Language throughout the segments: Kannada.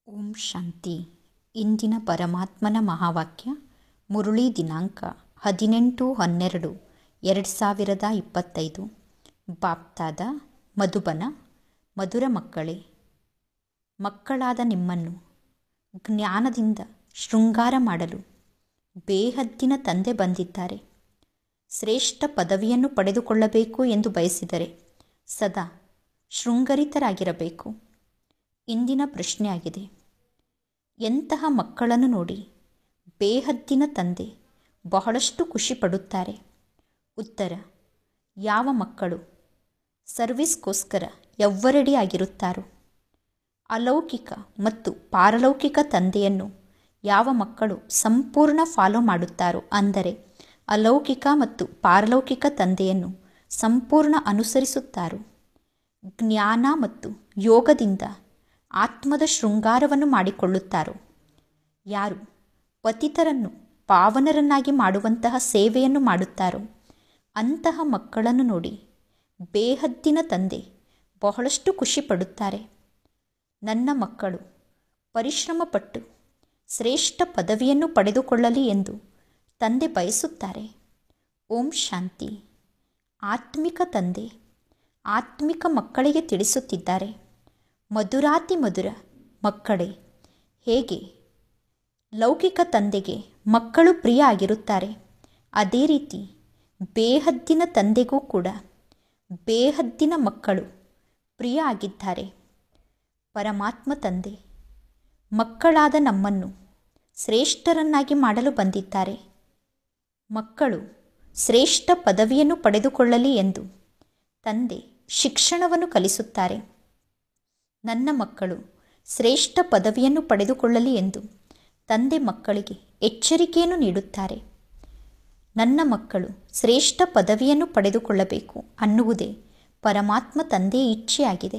ಓಂ ಶಾಂತಿ ಇಂದಿನ ಪರಮಾತ್ಮನ ಮಹಾವಾಕ್ಯ ಮುರುಳಿ ದಿನಾಂಕ ಹದಿನೆಂಟು ಹನ್ನೆರಡು ಎರಡು ಸಾವಿರದ ಇಪ್ಪತ್ತೈದು ಬಾಪ್ತಾದ ಮಧುಬನ ಮಧುರ ಮಕ್ಕಳೇ ಮಕ್ಕಳಾದ ನಿಮ್ಮನ್ನು ಜ್ಞಾನದಿಂದ ಶೃಂಗಾರ ಮಾಡಲು ಬೇಹದ್ದಿನ ತಂದೆ ಬಂದಿದ್ದಾರೆ ಶ್ರೇಷ್ಠ ಪದವಿಯನ್ನು ಪಡೆದುಕೊಳ್ಳಬೇಕು ಎಂದು ಬಯಸಿದರೆ ಸದಾ ಶೃಂಗರಿತರಾಗಿರಬೇಕು ಇಂದಿನ ಪ್ರಶ್ನೆಯಾಗಿದೆ ಎಂತಹ ಮಕ್ಕಳನ್ನು ನೋಡಿ ಬೇಹದ್ದಿನ ತಂದೆ ಬಹಳಷ್ಟು ಖುಷಿ ಪಡುತ್ತಾರೆ ಉತ್ತರ ಯಾವ ಮಕ್ಕಳು ಸರ್ವಿಸ್ಗೋಸ್ಕರ ಎವ್ವರೆಡಿ ಆಗಿರುತ್ತಾರೋ ಅಲೌಕಿಕ ಮತ್ತು ಪಾರಲೌಕಿಕ ತಂದೆಯನ್ನು ಯಾವ ಮಕ್ಕಳು ಸಂಪೂರ್ಣ ಫಾಲೋ ಮಾಡುತ್ತಾರೋ ಅಂದರೆ ಅಲೌಕಿಕ ಮತ್ತು ಪಾರಲೌಕಿಕ ತಂದೆಯನ್ನು ಸಂಪೂರ್ಣ ಅನುಸರಿಸುತ್ತಾರೋ ಜ್ಞಾನ ಮತ್ತು ಯೋಗದಿಂದ ಆತ್ಮದ ಶೃಂಗಾರವನ್ನು ಮಾಡಿಕೊಳ್ಳುತ್ತಾರೋ ಯಾರು ಪತಿತರನ್ನು ಪಾವನರನ್ನಾಗಿ ಮಾಡುವಂತಹ ಸೇವೆಯನ್ನು ಮಾಡುತ್ತಾರೋ ಅಂತಹ ಮಕ್ಕಳನ್ನು ನೋಡಿ ಬೇಹದ್ದಿನ ತಂದೆ ಬಹಳಷ್ಟು ಖುಷಿ ಪಡುತ್ತಾರೆ ನನ್ನ ಮಕ್ಕಳು ಪರಿಶ್ರಮಪಟ್ಟು ಶ್ರೇಷ್ಠ ಪದವಿಯನ್ನು ಪಡೆದುಕೊಳ್ಳಲಿ ಎಂದು ತಂದೆ ಬಯಸುತ್ತಾರೆ ಓಂ ಶಾಂತಿ ಆತ್ಮಿಕ ತಂದೆ ಆತ್ಮಿಕ ಮಕ್ಕಳಿಗೆ ತಿಳಿಸುತ್ತಿದ್ದಾರೆ ಮಧುರಾತಿ ಮಧುರ ಮಕ್ಕಳೇ ಹೇಗೆ ಲೌಕಿಕ ತಂದೆಗೆ ಮಕ್ಕಳು ಪ್ರಿಯ ಆಗಿರುತ್ತಾರೆ ಅದೇ ರೀತಿ ಬೇಹದ್ದಿನ ತಂದೆಗೂ ಕೂಡ ಬೇಹದ್ದಿನ ಮಕ್ಕಳು ಪ್ರಿಯ ಆಗಿದ್ದಾರೆ ಪರಮಾತ್ಮ ತಂದೆ ಮಕ್ಕಳಾದ ನಮ್ಮನ್ನು ಶ್ರೇಷ್ಠರನ್ನಾಗಿ ಮಾಡಲು ಬಂದಿದ್ದಾರೆ ಮಕ್ಕಳು ಶ್ರೇಷ್ಠ ಪದವಿಯನ್ನು ಪಡೆದುಕೊಳ್ಳಲಿ ಎಂದು ತಂದೆ ಶಿಕ್ಷಣವನ್ನು ಕಲಿಸುತ್ತಾರೆ ನನ್ನ ಮಕ್ಕಳು ಶ್ರೇಷ್ಠ ಪದವಿಯನ್ನು ಪಡೆದುಕೊಳ್ಳಲಿ ಎಂದು ತಂದೆ ಮಕ್ಕಳಿಗೆ ಎಚ್ಚರಿಕೆಯನ್ನು ನೀಡುತ್ತಾರೆ ನನ್ನ ಮಕ್ಕಳು ಶ್ರೇಷ್ಠ ಪದವಿಯನ್ನು ಪಡೆದುಕೊಳ್ಳಬೇಕು ಅನ್ನುವುದೇ ಪರಮಾತ್ಮ ತಂದೆಯ ಇಚ್ಛೆಯಾಗಿದೆ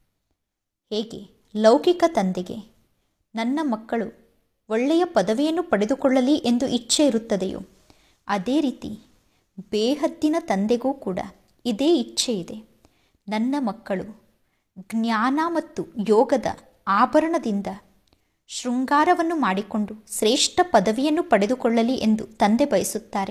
ಹೇಗೆ ಲೌಕಿಕ ತಂದೆಗೆ ನನ್ನ ಮಕ್ಕಳು ಒಳ್ಳೆಯ ಪದವಿಯನ್ನು ಪಡೆದುಕೊಳ್ಳಲಿ ಎಂದು ಇಚ್ಛೆ ಇರುತ್ತದೆಯೋ ಅದೇ ರೀತಿ ಬೇಹದ್ದಿನ ತಂದೆಗೂ ಕೂಡ ಇದೇ ಇಚ್ಛೆ ಇದೆ ನನ್ನ ಮಕ್ಕಳು ಜ್ಞಾನ ಮತ್ತು ಯೋಗದ ಆಭರಣದಿಂದ ಶೃಂಗಾರವನ್ನು ಮಾಡಿಕೊಂಡು ಶ್ರೇಷ್ಠ ಪದವಿಯನ್ನು ಪಡೆದುಕೊಳ್ಳಲಿ ಎಂದು ತಂದೆ ಬಯಸುತ್ತಾರೆ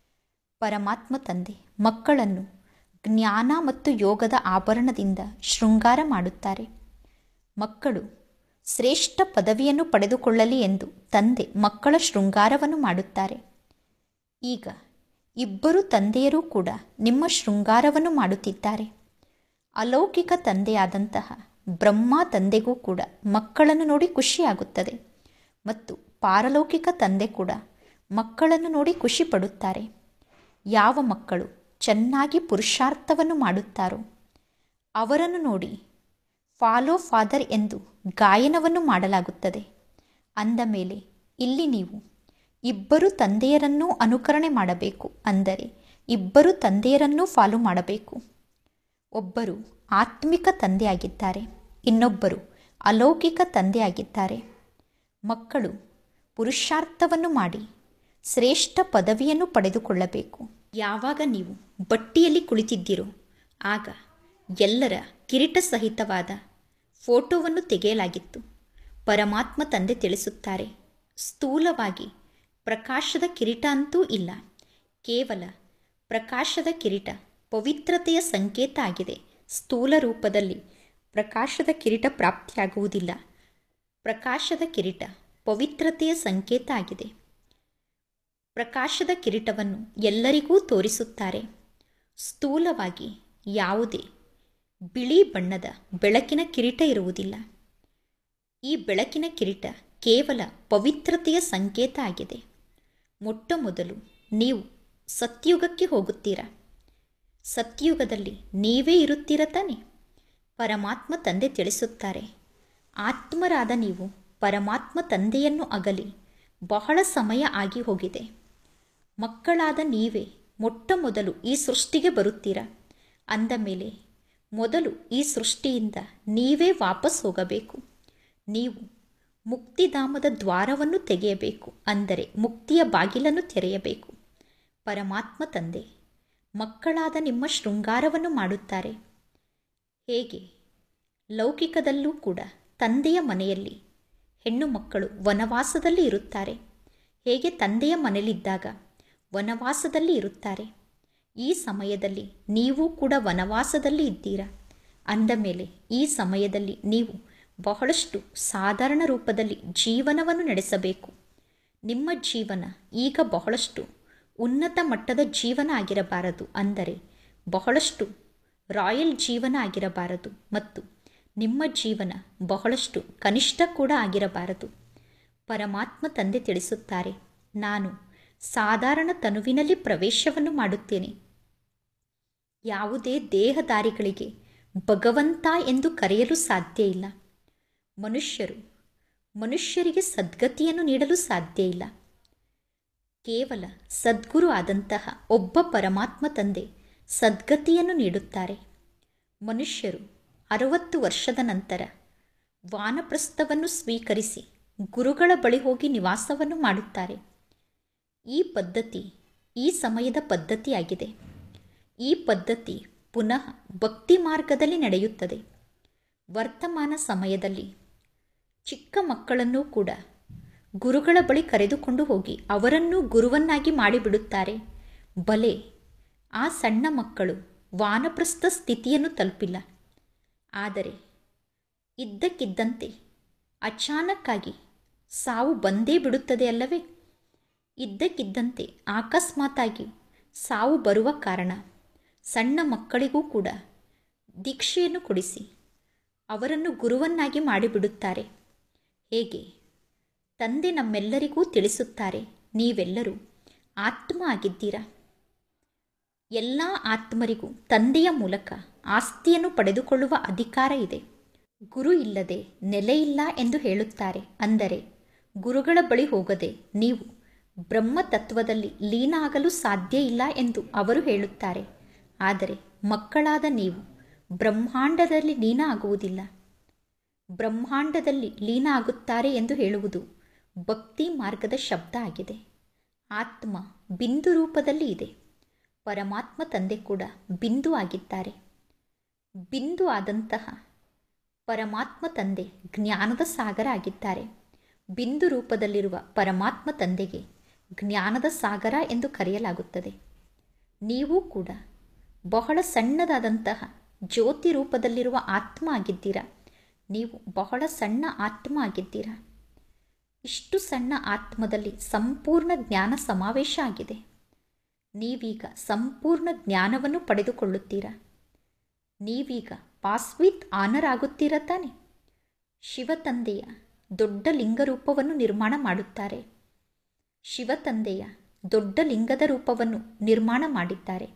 ಪರಮಾತ್ಮ ತಂದೆ ಮಕ್ಕಳನ್ನು ಜ್ಞಾನ ಮತ್ತು ಯೋಗದ ಆಭರಣದಿಂದ ಶೃಂಗಾರ ಮಾಡುತ್ತಾರೆ ಮಕ್ಕಳು ಶ್ರೇಷ್ಠ ಪದವಿಯನ್ನು ಪಡೆದುಕೊಳ್ಳಲಿ ಎಂದು ತಂದೆ ಮಕ್ಕಳ ಶೃಂಗಾರವನ್ನು ಮಾಡುತ್ತಾರೆ ಈಗ ಇಬ್ಬರು ತಂದೆಯರೂ ಕೂಡ ನಿಮ್ಮ ಶೃಂಗಾರವನ್ನು ಮಾಡುತ್ತಿದ್ದಾರೆ ಅಲೌಕಿಕ ತಂದೆಯಾದಂತಹ ಬ್ರಹ್ಮ ತಂದೆಗೂ ಕೂಡ ಮಕ್ಕಳನ್ನು ನೋಡಿ ಖುಷಿಯಾಗುತ್ತದೆ ಮತ್ತು ಪಾರಲೌಕಿಕ ತಂದೆ ಕೂಡ ಮಕ್ಕಳನ್ನು ನೋಡಿ ಖುಷಿ ಪಡುತ್ತಾರೆ ಯಾವ ಮಕ್ಕಳು ಚೆನ್ನಾಗಿ ಪುರುಷಾರ್ಥವನ್ನು ಮಾಡುತ್ತಾರೋ ಅವರನ್ನು ನೋಡಿ ಫಾಲೋ ಫಾದರ್ ಎಂದು ಗಾಯನವನ್ನು ಮಾಡಲಾಗುತ್ತದೆ ಅಂದ ಮೇಲೆ ಇಲ್ಲಿ ನೀವು ಇಬ್ಬರು ತಂದೆಯರನ್ನೂ ಅನುಕರಣೆ ಮಾಡಬೇಕು ಅಂದರೆ ಇಬ್ಬರು ತಂದೆಯರನ್ನೂ ಫಾಲೋ ಮಾಡಬೇಕು ಒಬ್ಬರು ಆತ್ಮಿಕ ತಂದೆಯಾಗಿದ್ದಾರೆ ಇನ್ನೊಬ್ಬರು ಅಲೌಕಿಕ ತಂದೆಯಾಗಿದ್ದಾರೆ ಮಕ್ಕಳು ಪುರುಷಾರ್ಥವನ್ನು ಮಾಡಿ ಶ್ರೇಷ್ಠ ಪದವಿಯನ್ನು ಪಡೆದುಕೊಳ್ಳಬೇಕು ಯಾವಾಗ ನೀವು ಬಟ್ಟಿಯಲ್ಲಿ ಕುಳಿತಿದ್ದೀರೋ ಆಗ ಎಲ್ಲರ ಕಿರೀಟ ಸಹಿತವಾದ ಫೋಟೋವನ್ನು ತೆಗೆಯಲಾಗಿತ್ತು ಪರಮಾತ್ಮ ತಂದೆ ತಿಳಿಸುತ್ತಾರೆ ಸ್ಥೂಲವಾಗಿ ಪ್ರಕಾಶದ ಕಿರೀಟ ಅಂತೂ ಇಲ್ಲ ಕೇವಲ ಪ್ರಕಾಶದ ಕಿರೀಟ ಪವಿತ್ರತೆಯ ಸಂಕೇತ ಆಗಿದೆ ಸ್ಥೂಲ ರೂಪದಲ್ಲಿ ಪ್ರಕಾಶದ ಕಿರೀಟ ಪ್ರಾಪ್ತಿಯಾಗುವುದಿಲ್ಲ ಪ್ರಕಾಶದ ಕಿರೀಟ ಪವಿತ್ರತೆಯ ಸಂಕೇತ ಆಗಿದೆ ಪ್ರಕಾಶದ ಕಿರೀಟವನ್ನು ಎಲ್ಲರಿಗೂ ತೋರಿಸುತ್ತಾರೆ ಸ್ಥೂಲವಾಗಿ ಯಾವುದೇ ಬಿಳಿ ಬಣ್ಣದ ಬೆಳಕಿನ ಕಿರೀಟ ಇರುವುದಿಲ್ಲ ಈ ಬೆಳಕಿನ ಕಿರೀಟ ಕೇವಲ ಪವಿತ್ರತೆಯ ಸಂಕೇತ ಆಗಿದೆ ಮೊಟ್ಟ ಮೊದಲು ನೀವು ಸತ್ಯುಗಕ್ಕೆ ಹೋಗುತ್ತೀರಾ ಸತ್ಯುಗದಲ್ಲಿ ನೀವೇ ಇರುತ್ತೀರ ತಾನೆ ಪರಮಾತ್ಮ ತಂದೆ ತಿಳಿಸುತ್ತಾರೆ ಆತ್ಮರಾದ ನೀವು ಪರಮಾತ್ಮ ತಂದೆಯನ್ನು ಅಗಲಿ ಬಹಳ ಸಮಯ ಆಗಿ ಹೋಗಿದೆ ಮಕ್ಕಳಾದ ನೀವೇ ಮೊಟ್ಟ ಮೊದಲು ಈ ಸೃಷ್ಟಿಗೆ ಬರುತ್ತೀರಾ ಅಂದ ಮೇಲೆ ಮೊದಲು ಈ ಸೃಷ್ಟಿಯಿಂದ ನೀವೇ ವಾಪಸ್ ಹೋಗಬೇಕು ನೀವು ಮುಕ್ತಿಧಾಮದ ದ್ವಾರವನ್ನು ತೆಗೆಯಬೇಕು ಅಂದರೆ ಮುಕ್ತಿಯ ಬಾಗಿಲನ್ನು ತೆರೆಯಬೇಕು ಪರಮಾತ್ಮ ತಂದೆ ಮಕ್ಕಳಾದ ನಿಮ್ಮ ಶೃಂಗಾರವನ್ನು ಮಾಡುತ್ತಾರೆ ಹೇಗೆ ಲೌಕಿಕದಲ್ಲೂ ಕೂಡ ತಂದೆಯ ಮನೆಯಲ್ಲಿ ಹೆಣ್ಣು ಮಕ್ಕಳು ವನವಾಸದಲ್ಲಿ ಇರುತ್ತಾರೆ ಹೇಗೆ ತಂದೆಯ ಮನೆಯಲ್ಲಿದ್ದಾಗ ವನವಾಸದಲ್ಲಿ ಇರುತ್ತಾರೆ ಈ ಸಮಯದಲ್ಲಿ ನೀವು ಕೂಡ ವನವಾಸದಲ್ಲಿ ಇದ್ದೀರಾ ಅಂದ ಮೇಲೆ ಈ ಸಮಯದಲ್ಲಿ ನೀವು ಬಹಳಷ್ಟು ಸಾಧಾರಣ ರೂಪದಲ್ಲಿ ಜೀವನವನ್ನು ನಡೆಸಬೇಕು ನಿಮ್ಮ ಜೀವನ ಈಗ ಬಹಳಷ್ಟು ಉನ್ನತ ಮಟ್ಟದ ಜೀವನ ಆಗಿರಬಾರದು ಅಂದರೆ ಬಹಳಷ್ಟು ರಾಯಲ್ ಜೀವನ ಆಗಿರಬಾರದು ಮತ್ತು ನಿಮ್ಮ ಜೀವನ ಬಹಳಷ್ಟು ಕನಿಷ್ಠ ಕೂಡ ಆಗಿರಬಾರದು ಪರಮಾತ್ಮ ತಂದೆ ತಿಳಿಸುತ್ತಾರೆ ನಾನು ಸಾಧಾರಣ ತನುವಿನಲ್ಲಿ ಪ್ರವೇಶವನ್ನು ಮಾಡುತ್ತೇನೆ ಯಾವುದೇ ದೇಹದಾರಿಗಳಿಗೆ ಭಗವಂತ ಎಂದು ಕರೆಯಲು ಸಾಧ್ಯ ಇಲ್ಲ ಮನುಷ್ಯರು ಮನುಷ್ಯರಿಗೆ ಸದ್ಗತಿಯನ್ನು ನೀಡಲು ಸಾಧ್ಯ ಇಲ್ಲ ಕೇವಲ ಸದ್ಗುರು ಆದಂತಹ ಒಬ್ಬ ಪರಮಾತ್ಮ ತಂದೆ ಸದ್ಗತಿಯನ್ನು ನೀಡುತ್ತಾರೆ ಮನುಷ್ಯರು ಅರವತ್ತು ವರ್ಷದ ನಂತರ ವಾನಪ್ರಸ್ಥವನ್ನು ಸ್ವೀಕರಿಸಿ ಗುರುಗಳ ಬಳಿ ಹೋಗಿ ನಿವಾಸವನ್ನು ಮಾಡುತ್ತಾರೆ ಈ ಪದ್ಧತಿ ಈ ಸಮಯದ ಪದ್ಧತಿಯಾಗಿದೆ ಈ ಪದ್ಧತಿ ಪುನಃ ಭಕ್ತಿ ಮಾರ್ಗದಲ್ಲಿ ನಡೆಯುತ್ತದೆ ವರ್ತಮಾನ ಸಮಯದಲ್ಲಿ ಚಿಕ್ಕ ಮಕ್ಕಳನ್ನೂ ಕೂಡ ಗುರುಗಳ ಬಳಿ ಕರೆದುಕೊಂಡು ಹೋಗಿ ಅವರನ್ನೂ ಗುರುವನ್ನಾಗಿ ಮಾಡಿಬಿಡುತ್ತಾರೆ ಬಲೆ ಆ ಸಣ್ಣ ಮಕ್ಕಳು ವಾನಪ್ರಸ್ಥ ಸ್ಥಿತಿಯನ್ನು ತಲುಪಿಲ್ಲ ಆದರೆ ಇದ್ದಕ್ಕಿದ್ದಂತೆ ಅಚಾನಕ್ಕಾಗಿ ಸಾವು ಬಂದೇ ಬಿಡುತ್ತದೆ ಅಲ್ಲವೇ ಇದ್ದಕ್ಕಿದ್ದಂತೆ ಅಕಸ್ಮಾತಾಗಿ ಸಾವು ಬರುವ ಕಾರಣ ಸಣ್ಣ ಮಕ್ಕಳಿಗೂ ಕೂಡ ದೀಕ್ಷೆಯನ್ನು ಕೊಡಿಸಿ ಅವರನ್ನು ಗುರುವನ್ನಾಗಿ ಮಾಡಿಬಿಡುತ್ತಾರೆ ಹೇಗೆ ತಂದೆ ನಮ್ಮೆಲ್ಲರಿಗೂ ತಿಳಿಸುತ್ತಾರೆ ನೀವೆಲ್ಲರೂ ಆತ್ಮ ಆಗಿದ್ದೀರಾ ಎಲ್ಲ ಆತ್ಮರಿಗೂ ತಂದೆಯ ಮೂಲಕ ಆಸ್ತಿಯನ್ನು ಪಡೆದುಕೊಳ್ಳುವ ಅಧಿಕಾರ ಇದೆ ಗುರು ಇಲ್ಲದೆ ನೆಲೆಯಿಲ್ಲ ಎಂದು ಹೇಳುತ್ತಾರೆ ಅಂದರೆ ಗುರುಗಳ ಬಳಿ ಹೋಗದೆ ನೀವು ಬ್ರಹ್ಮತತ್ವದಲ್ಲಿ ಲೀನ ಆಗಲು ಸಾಧ್ಯ ಇಲ್ಲ ಎಂದು ಅವರು ಹೇಳುತ್ತಾರೆ ಆದರೆ ಮಕ್ಕಳಾದ ನೀವು ಬ್ರಹ್ಮಾಂಡದಲ್ಲಿ ಲೀನ ಆಗುವುದಿಲ್ಲ ಬ್ರಹ್ಮಾಂಡದಲ್ಲಿ ಲೀನ ಆಗುತ್ತಾರೆ ಎಂದು ಹೇಳುವುದು ಭಕ್ತಿ ಮಾರ್ಗದ ಶಬ್ದ ಆಗಿದೆ ಆತ್ಮ ಬಿಂದು ರೂಪದಲ್ಲಿ ಇದೆ ಪರಮಾತ್ಮ ತಂದೆ ಕೂಡ ಬಿಂದು ಆಗಿದ್ದಾರೆ ಬಿಂದು ಆದಂತಹ ಪರಮಾತ್ಮ ತಂದೆ ಜ್ಞಾನದ ಸಾಗರ ಆಗಿದ್ದಾರೆ ಬಿಂದು ರೂಪದಲ್ಲಿರುವ ಪರಮಾತ್ಮ ತಂದೆಗೆ ಜ್ಞಾನದ ಸಾಗರ ಎಂದು ಕರೆಯಲಾಗುತ್ತದೆ ನೀವು ಕೂಡ ಬಹಳ ಸಣ್ಣದಾದಂತಹ ಜ್ಯೋತಿ ರೂಪದಲ್ಲಿರುವ ಆತ್ಮ ಆಗಿದ್ದೀರಾ ನೀವು ಬಹಳ ಸಣ್ಣ ಆತ್ಮ ಆಗಿದ್ದೀರಾ ಇಷ್ಟು ಸಣ್ಣ ಆತ್ಮದಲ್ಲಿ ಸಂಪೂರ್ಣ ಜ್ಞಾನ ಸಮಾವೇಶ ಆಗಿದೆ ನೀವೀಗ ಸಂಪೂರ್ಣ ಜ್ಞಾನವನ್ನು ಪಡೆದುಕೊಳ್ಳುತ್ತೀರಾ ನೀವೀಗ ಪಾಸ್ ವಿತ್ ಆನರ್ ಆಗುತ್ತೀರಾ ತಾನೆ ಶಿವತಂದೆಯ ದೊಡ್ಡ ಲಿಂಗರೂಪವನ್ನು ನಿರ್ಮಾಣ ಮಾಡುತ್ತಾರೆ ಶಿವತಂದೆಯ ದೊಡ್ಡ ಲಿಂಗದ ರೂಪವನ್ನು ನಿರ್ಮಾಣ ಮಾಡಿದ್ದಾರೆ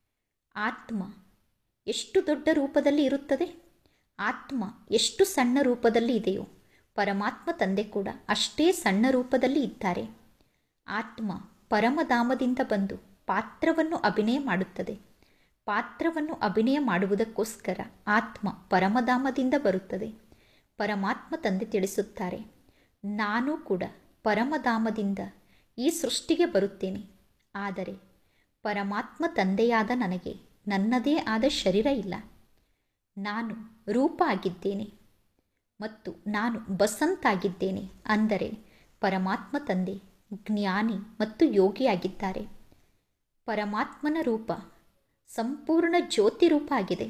ಆತ್ಮ ಎಷ್ಟು ದೊಡ್ಡ ರೂಪದಲ್ಲಿ ಇರುತ್ತದೆ ಆತ್ಮ ಎಷ್ಟು ಸಣ್ಣ ರೂಪದಲ್ಲಿ ಇದೆಯೋ ಪರಮಾತ್ಮ ತಂದೆ ಕೂಡ ಅಷ್ಟೇ ಸಣ್ಣ ರೂಪದಲ್ಲಿ ಇದ್ದಾರೆ ಆತ್ಮ ಪರಮಧಾಮದಿಂದ ಬಂದು ಪಾತ್ರವನ್ನು ಅಭಿನಯ ಮಾಡುತ್ತದೆ ಪಾತ್ರವನ್ನು ಅಭಿನಯ ಮಾಡುವುದಕ್ಕೋಸ್ಕರ ಆತ್ಮ ಪರಮಧಾಮದಿಂದ ಬರುತ್ತದೆ ಪರಮಾತ್ಮ ತಂದೆ ತಿಳಿಸುತ್ತಾರೆ ನಾನು ಕೂಡ ಪರಮಧಾಮದಿಂದ ಈ ಸೃಷ್ಟಿಗೆ ಬರುತ್ತೇನೆ ಆದರೆ ಪರಮಾತ್ಮ ತಂದೆಯಾದ ನನಗೆ ನನ್ನದೇ ಆದ ಶರೀರ ಇಲ್ಲ ನಾನು ರೂಪ ಆಗಿದ್ದೇನೆ ಮತ್ತು ನಾನು ಬಸಂತಾಗಿದ್ದೇನೆ ಅಂದರೆ ಪರಮಾತ್ಮ ತಂದೆ ಜ್ಞಾನಿ ಮತ್ತು ಯೋಗಿಯಾಗಿದ್ದಾರೆ ಪರಮಾತ್ಮನ ರೂಪ ಸಂಪೂರ್ಣ ಜ್ಯೋತಿ ರೂಪ ಆಗಿದೆ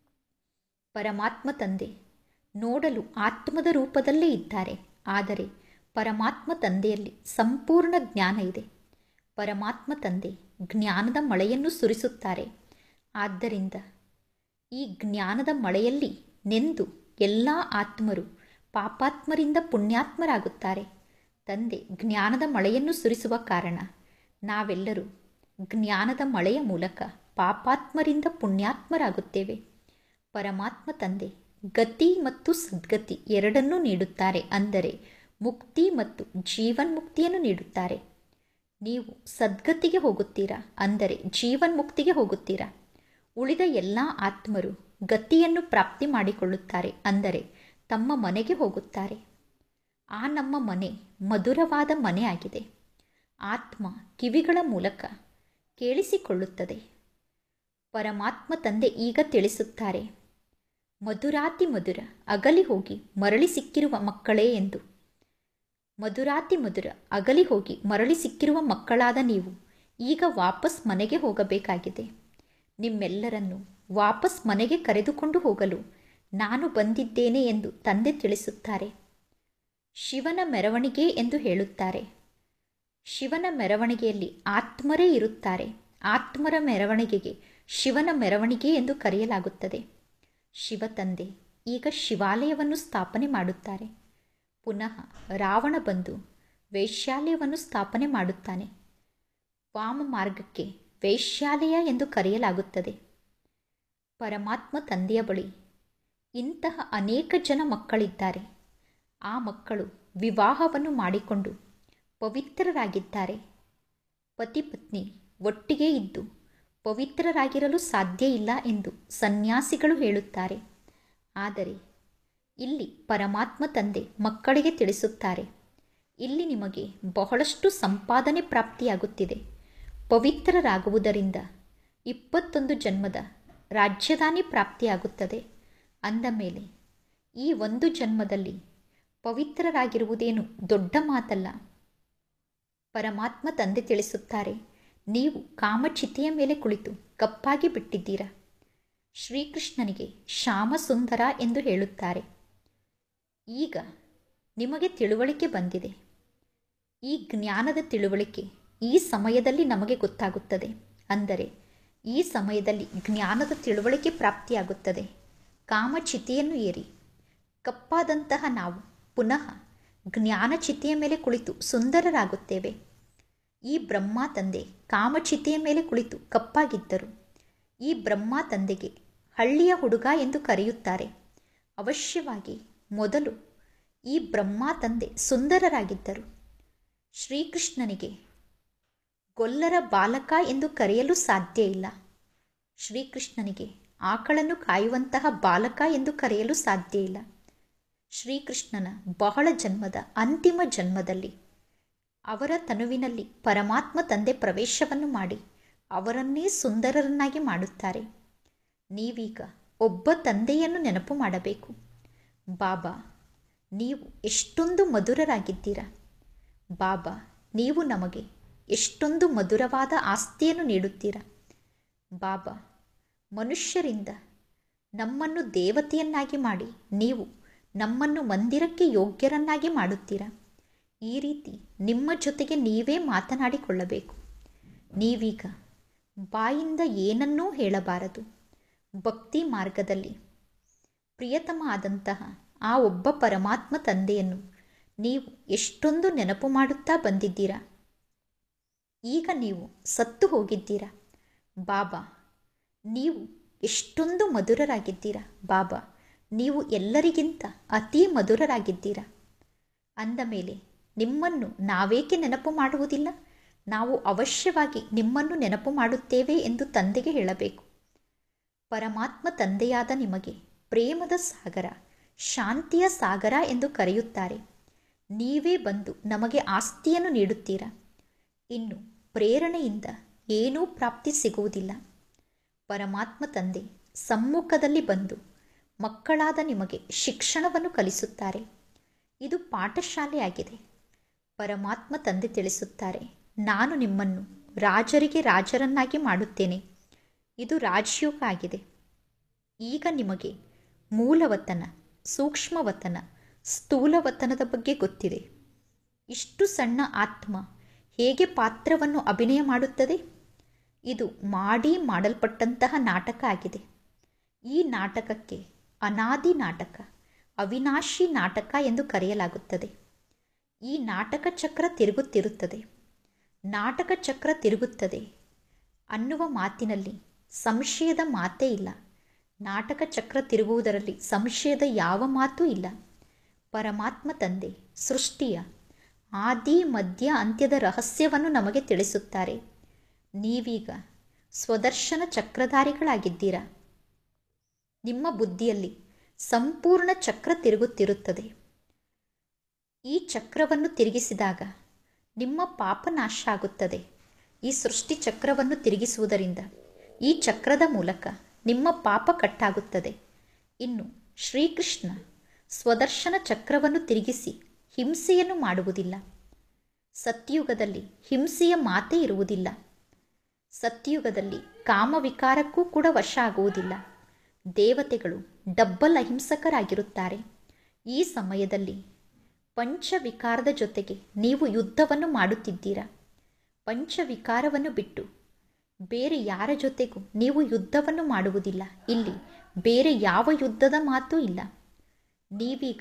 ಪರಮಾತ್ಮ ತಂದೆ ನೋಡಲು ಆತ್ಮದ ರೂಪದಲ್ಲೇ ಇದ್ದಾರೆ ಆದರೆ ಪರಮಾತ್ಮ ತಂದೆಯಲ್ಲಿ ಸಂಪೂರ್ಣ ಜ್ಞಾನ ಇದೆ ಪರಮಾತ್ಮ ತಂದೆ ಜ್ಞಾನದ ಮಳೆಯನ್ನು ಸುರಿಸುತ್ತಾರೆ ಆದ್ದರಿಂದ ಈ ಜ್ಞಾನದ ಮಳೆಯಲ್ಲಿ ನೆಂದು ಎಲ್ಲ ಆತ್ಮರು ಪಾಪಾತ್ಮರಿಂದ ಪುಣ್ಯಾತ್ಮರಾಗುತ್ತಾರೆ ತಂದೆ ಜ್ಞಾನದ ಮಳೆಯನ್ನು ಸುರಿಸುವ ಕಾರಣ ನಾವೆಲ್ಲರೂ ಜ್ಞಾನದ ಮಳೆಯ ಮೂಲಕ ಪಾಪಾತ್ಮರಿಂದ ಪುಣ್ಯಾತ್ಮರಾಗುತ್ತೇವೆ ಪರಮಾತ್ಮ ತಂದೆ ಗತಿ ಮತ್ತು ಸದ್ಗತಿ ಎರಡನ್ನೂ ನೀಡುತ್ತಾರೆ ಅಂದರೆ ಮುಕ್ತಿ ಮತ್ತು ಜೀವನ್ಮುಕ್ತಿಯನ್ನು ನೀಡುತ್ತಾರೆ ನೀವು ಸದ್ಗತಿಗೆ ಹೋಗುತ್ತೀರಾ ಅಂದರೆ ಜೀವನ್ಮುಕ್ತಿಗೆ ಹೋಗುತ್ತೀರಾ ಉಳಿದ ಎಲ್ಲ ಆತ್ಮರು ಗತಿಯನ್ನು ಪ್ರಾಪ್ತಿ ಮಾಡಿಕೊಳ್ಳುತ್ತಾರೆ ಅಂದರೆ ತಮ್ಮ ಮನೆಗೆ ಹೋಗುತ್ತಾರೆ ಆ ನಮ್ಮ ಮನೆ ಮಧುರವಾದ ಮನೆ ಆಗಿದೆ ಆತ್ಮ ಕಿವಿಗಳ ಮೂಲಕ ಕೇಳಿಸಿಕೊಳ್ಳುತ್ತದೆ ಪರಮಾತ್ಮ ತಂದೆ ಈಗ ತಿಳಿಸುತ್ತಾರೆ ಮಧುರಾತಿ ಮಧುರ ಅಗಲಿ ಹೋಗಿ ಮರಳಿ ಸಿಕ್ಕಿರುವ ಮಕ್ಕಳೇ ಎಂದು ಮಧುರಾತಿ ಮಧುರ ಅಗಲಿ ಹೋಗಿ ಮರಳಿ ಸಿಕ್ಕಿರುವ ಮಕ್ಕಳಾದ ನೀವು ಈಗ ವಾಪಸ್ ಮನೆಗೆ ಹೋಗಬೇಕಾಗಿದೆ ನಿಮ್ಮೆಲ್ಲರನ್ನು ವಾಪಸ್ ಮನೆಗೆ ಕರೆದುಕೊಂಡು ಹೋಗಲು ನಾನು ಬಂದಿದ್ದೇನೆ ಎಂದು ತಂದೆ ತಿಳಿಸುತ್ತಾರೆ ಶಿವನ ಮೆರವಣಿಗೆ ಎಂದು ಹೇಳುತ್ತಾರೆ ಶಿವನ ಮೆರವಣಿಗೆಯಲ್ಲಿ ಆತ್ಮರೇ ಇರುತ್ತಾರೆ ಆತ್ಮರ ಮೆರವಣಿಗೆಗೆ ಶಿವನ ಮೆರವಣಿಗೆ ಎಂದು ಕರೆಯಲಾಗುತ್ತದೆ ಶಿವ ತಂದೆ ಈಗ ಶಿವಾಲಯವನ್ನು ಸ್ಥಾಪನೆ ಮಾಡುತ್ತಾರೆ ಪುನಃ ರಾವಣ ಬಂದು ವೈಶ್ಯಾಲಯವನ್ನು ಸ್ಥಾಪನೆ ಮಾಡುತ್ತಾನೆ ವಾಮ ಮಾರ್ಗಕ್ಕೆ ವೈಶ್ಯಾಲಯ ಎಂದು ಕರೆಯಲಾಗುತ್ತದೆ ಪರಮಾತ್ಮ ತಂದೆಯ ಬಳಿ ಇಂತಹ ಅನೇಕ ಜನ ಮಕ್ಕಳಿದ್ದಾರೆ ಆ ಮಕ್ಕಳು ವಿವಾಹವನ್ನು ಮಾಡಿಕೊಂಡು ಪವಿತ್ರರಾಗಿದ್ದಾರೆ ಪತಿ ಪತ್ನಿ ಒಟ್ಟಿಗೆ ಇದ್ದು ಪವಿತ್ರರಾಗಿರಲು ಸಾಧ್ಯ ಇಲ್ಲ ಎಂದು ಸನ್ಯಾಸಿಗಳು ಹೇಳುತ್ತಾರೆ ಆದರೆ ಇಲ್ಲಿ ಪರಮಾತ್ಮ ತಂದೆ ಮಕ್ಕಳಿಗೆ ತಿಳಿಸುತ್ತಾರೆ ಇಲ್ಲಿ ನಿಮಗೆ ಬಹಳಷ್ಟು ಸಂಪಾದನೆ ಪ್ರಾಪ್ತಿಯಾಗುತ್ತಿದೆ ಪವಿತ್ರರಾಗುವುದರಿಂದ ಇಪ್ಪತ್ತೊಂದು ಜನ್ಮದ ರಾಜ್ಯಧಾನಿ ಪ್ರಾಪ್ತಿಯಾಗುತ್ತದೆ ಅಂದ ಮೇಲೆ ಈ ಒಂದು ಜನ್ಮದಲ್ಲಿ ಪವಿತ್ರರಾಗಿರುವುದೇನು ದೊಡ್ಡ ಮಾತಲ್ಲ ಪರಮಾತ್ಮ ತಂದೆ ತಿಳಿಸುತ್ತಾರೆ ನೀವು ಕಾಮಚಿತೆಯ ಮೇಲೆ ಕುಳಿತು ಕಪ್ಪಾಗಿ ಬಿಟ್ಟಿದ್ದೀರಾ ಶ್ರೀಕೃಷ್ಣನಿಗೆ ಶ್ಯಾಮ ಸುಂದರ ಎಂದು ಹೇಳುತ್ತಾರೆ ಈಗ ನಿಮಗೆ ತಿಳುವಳಿಕೆ ಬಂದಿದೆ ಈ ಜ್ಞಾನದ ತಿಳುವಳಿಕೆ ಈ ಸಮಯದಲ್ಲಿ ನಮಗೆ ಗೊತ್ತಾಗುತ್ತದೆ ಅಂದರೆ ಈ ಸಮಯದಲ್ಲಿ ಜ್ಞಾನದ ತಿಳುವಳಿಕೆ ಪ್ರಾಪ್ತಿಯಾಗುತ್ತದೆ ಕಾಮಚಿತೆಯನ್ನು ಏರಿ ಕಪ್ಪಾದಂತಹ ನಾವು ಪುನಃ ಜ್ಞಾನಚಿತೆಯ ಮೇಲೆ ಕುಳಿತು ಸುಂದರರಾಗುತ್ತೇವೆ ಈ ಬ್ರಹ್ಮ ತಂದೆ ಕಾಮಚಿತೆಯ ಮೇಲೆ ಕುಳಿತು ಕಪ್ಪಾಗಿದ್ದರು ಈ ಬ್ರಹ್ಮ ತಂದೆಗೆ ಹಳ್ಳಿಯ ಹುಡುಗ ಎಂದು ಕರೆಯುತ್ತಾರೆ ಅವಶ್ಯವಾಗಿ ಮೊದಲು ಈ ಬ್ರಹ್ಮ ತಂದೆ ಸುಂದರರಾಗಿದ್ದರು ಶ್ರೀಕೃಷ್ಣನಿಗೆ ಗೊಲ್ಲರ ಬಾಲಕ ಎಂದು ಕರೆಯಲು ಸಾಧ್ಯ ಇಲ್ಲ ಶ್ರೀಕೃಷ್ಣನಿಗೆ ಆಕಳನ್ನು ಕಾಯುವಂತಹ ಬಾಲಕ ಎಂದು ಕರೆಯಲು ಸಾಧ್ಯ ಇಲ್ಲ ಶ್ರೀಕೃಷ್ಣನ ಬಹಳ ಜನ್ಮದ ಅಂತಿಮ ಜನ್ಮದಲ್ಲಿ ಅವರ ತನುವಿನಲ್ಲಿ ಪರಮಾತ್ಮ ತಂದೆ ಪ್ರವೇಶವನ್ನು ಮಾಡಿ ಅವರನ್ನೇ ಸುಂದರರನ್ನಾಗಿ ಮಾಡುತ್ತಾರೆ ನೀವೀಗ ಒಬ್ಬ ತಂದೆಯನ್ನು ನೆನಪು ಮಾಡಬೇಕು ಬಾಬಾ ನೀವು ಎಷ್ಟೊಂದು ಮಧುರರಾಗಿದ್ದೀರಾ ಬಾಬಾ ನೀವು ನಮಗೆ ಎಷ್ಟೊಂದು ಮಧುರವಾದ ಆಸ್ತಿಯನ್ನು ನೀಡುತ್ತೀರಾ ಬಾಬಾ ಮನುಷ್ಯರಿಂದ ನಮ್ಮನ್ನು ದೇವತೆಯನ್ನಾಗಿ ಮಾಡಿ ನೀವು ನಮ್ಮನ್ನು ಮಂದಿರಕ್ಕೆ ಯೋಗ್ಯರನ್ನಾಗಿ ಮಾಡುತ್ತೀರಾ ಈ ರೀತಿ ನಿಮ್ಮ ಜೊತೆಗೆ ನೀವೇ ಮಾತನಾಡಿಕೊಳ್ಳಬೇಕು ನೀವೀಗ ಬಾಯಿಂದ ಏನನ್ನೂ ಹೇಳಬಾರದು ಭಕ್ತಿ ಮಾರ್ಗದಲ್ಲಿ ಪ್ರಿಯತಮ ಆದಂತಹ ಆ ಒಬ್ಬ ಪರಮಾತ್ಮ ತಂದೆಯನ್ನು ನೀವು ಎಷ್ಟೊಂದು ನೆನಪು ಮಾಡುತ್ತಾ ಬಂದಿದ್ದೀರಾ ಈಗ ನೀವು ಸತ್ತು ಹೋಗಿದ್ದೀರಾ ಬಾಬಾ ನೀವು ಎಷ್ಟೊಂದು ಮಧುರರಾಗಿದ್ದೀರಾ ಬಾಬಾ ನೀವು ಎಲ್ಲರಿಗಿಂತ ಅತೀ ಮಧುರರಾಗಿದ್ದೀರಾ ಅಂದ ಮೇಲೆ ನಿಮ್ಮನ್ನು ನಾವೇಕೆ ನೆನಪು ಮಾಡುವುದಿಲ್ಲ ನಾವು ಅವಶ್ಯವಾಗಿ ನಿಮ್ಮನ್ನು ನೆನಪು ಮಾಡುತ್ತೇವೆ ಎಂದು ತಂದೆಗೆ ಹೇಳಬೇಕು ಪರಮಾತ್ಮ ತಂದೆಯಾದ ನಿಮಗೆ ಪ್ರೇಮದ ಸಾಗರ ಶಾಂತಿಯ ಸಾಗರ ಎಂದು ಕರೆಯುತ್ತಾರೆ ನೀವೇ ಬಂದು ನಮಗೆ ಆಸ್ತಿಯನ್ನು ನೀಡುತ್ತೀರಾ ಇನ್ನು ಪ್ರೇರಣೆಯಿಂದ ಏನೂ ಪ್ರಾಪ್ತಿ ಸಿಗುವುದಿಲ್ಲ ಪರಮಾತ್ಮ ತಂದೆ ಸಮ್ಮುಖದಲ್ಲಿ ಬಂದು ಮಕ್ಕಳಾದ ನಿಮಗೆ ಶಿಕ್ಷಣವನ್ನು ಕಲಿಸುತ್ತಾರೆ ಇದು ಪಾಠಶಾಲೆಯಾಗಿದೆ ಪರಮಾತ್ಮ ತಂದೆ ತಿಳಿಸುತ್ತಾರೆ ನಾನು ನಿಮ್ಮನ್ನು ರಾಜರಿಗೆ ರಾಜರನ್ನಾಗಿ ಮಾಡುತ್ತೇನೆ ಇದು ರಾಜಯೋಗ ಆಗಿದೆ ಈಗ ನಿಮಗೆ ಮೂಲವತನ ಸೂಕ್ಷ್ಮವತನ ಸ್ಥೂಲವತನದ ಬಗ್ಗೆ ಗೊತ್ತಿದೆ ಇಷ್ಟು ಸಣ್ಣ ಆತ್ಮ ಹೇಗೆ ಪಾತ್ರವನ್ನು ಅಭಿನಯ ಮಾಡುತ್ತದೆ ಇದು ಮಾಡಿ ಮಾಡಲ್ಪಟ್ಟಂತಹ ನಾಟಕ ಆಗಿದೆ ಈ ನಾಟಕಕ್ಕೆ ಅನಾದಿ ನಾಟಕ ಅವಿನಾಶಿ ನಾಟಕ ಎಂದು ಕರೆಯಲಾಗುತ್ತದೆ ಈ ನಾಟಕ ಚಕ್ರ ತಿರುಗುತ್ತಿರುತ್ತದೆ ನಾಟಕ ಚಕ್ರ ತಿರುಗುತ್ತದೆ ಅನ್ನುವ ಮಾತಿನಲ್ಲಿ ಸಂಶಯದ ಮಾತೇ ಇಲ್ಲ ನಾಟಕ ಚಕ್ರ ತಿರುಗುವುದರಲ್ಲಿ ಸಂಶಯದ ಯಾವ ಮಾತೂ ಇಲ್ಲ ಪರಮಾತ್ಮ ತಂದೆ ಸೃಷ್ಟಿಯ ಆದಿ ಮಧ್ಯ ಅಂತ್ಯದ ರಹಸ್ಯವನ್ನು ನಮಗೆ ತಿಳಿಸುತ್ತಾರೆ ನೀವೀಗ ಸ್ವದರ್ಶನ ಚಕ್ರಧಾರಿಗಳಾಗಿದ್ದೀರಾ ನಿಮ್ಮ ಬುದ್ಧಿಯಲ್ಲಿ ಸಂಪೂರ್ಣ ಚಕ್ರ ತಿರುಗುತ್ತಿರುತ್ತದೆ ಈ ಚಕ್ರವನ್ನು ತಿರುಗಿಸಿದಾಗ ನಿಮ್ಮ ಪಾಪ ನಾಶ ಆಗುತ್ತದೆ ಈ ಸೃಷ್ಟಿ ಚಕ್ರವನ್ನು ತಿರುಗಿಸುವುದರಿಂದ ಈ ಚಕ್ರದ ಮೂಲಕ ನಿಮ್ಮ ಪಾಪ ಕಟ್ಟಾಗುತ್ತದೆ ಇನ್ನು ಶ್ರೀಕೃಷ್ಣ ಸ್ವದರ್ಶನ ಚಕ್ರವನ್ನು ತಿರುಗಿಸಿ ಹಿಂಸೆಯನ್ನು ಮಾಡುವುದಿಲ್ಲ ಸತ್ಯುಗದಲ್ಲಿ ಹಿಂಸೆಯ ಮಾತೇ ಇರುವುದಿಲ್ಲ ಸತ್ಯುಗದಲ್ಲಿ ಕಾಮವಿಕಾರಕ್ಕೂ ಕೂಡ ವಶ ಆಗುವುದಿಲ್ಲ ದೇವತೆಗಳು ಡಬ್ಬಲ್ ಅಹಿಂಸಕರಾಗಿರುತ್ತಾರೆ ಈ ಸಮಯದಲ್ಲಿ ಪಂಚವಿಕಾರದ ಜೊತೆಗೆ ನೀವು ಯುದ್ಧವನ್ನು ಮಾಡುತ್ತಿದ್ದೀರಾ ಪಂಚವಿಕಾರವನ್ನು ಬಿಟ್ಟು ಬೇರೆ ಯಾರ ಜೊತೆಗೂ ನೀವು ಯುದ್ಧವನ್ನು ಮಾಡುವುದಿಲ್ಲ ಇಲ್ಲಿ ಬೇರೆ ಯಾವ ಯುದ್ಧದ ಮಾತೂ ಇಲ್ಲ ನೀವೀಗ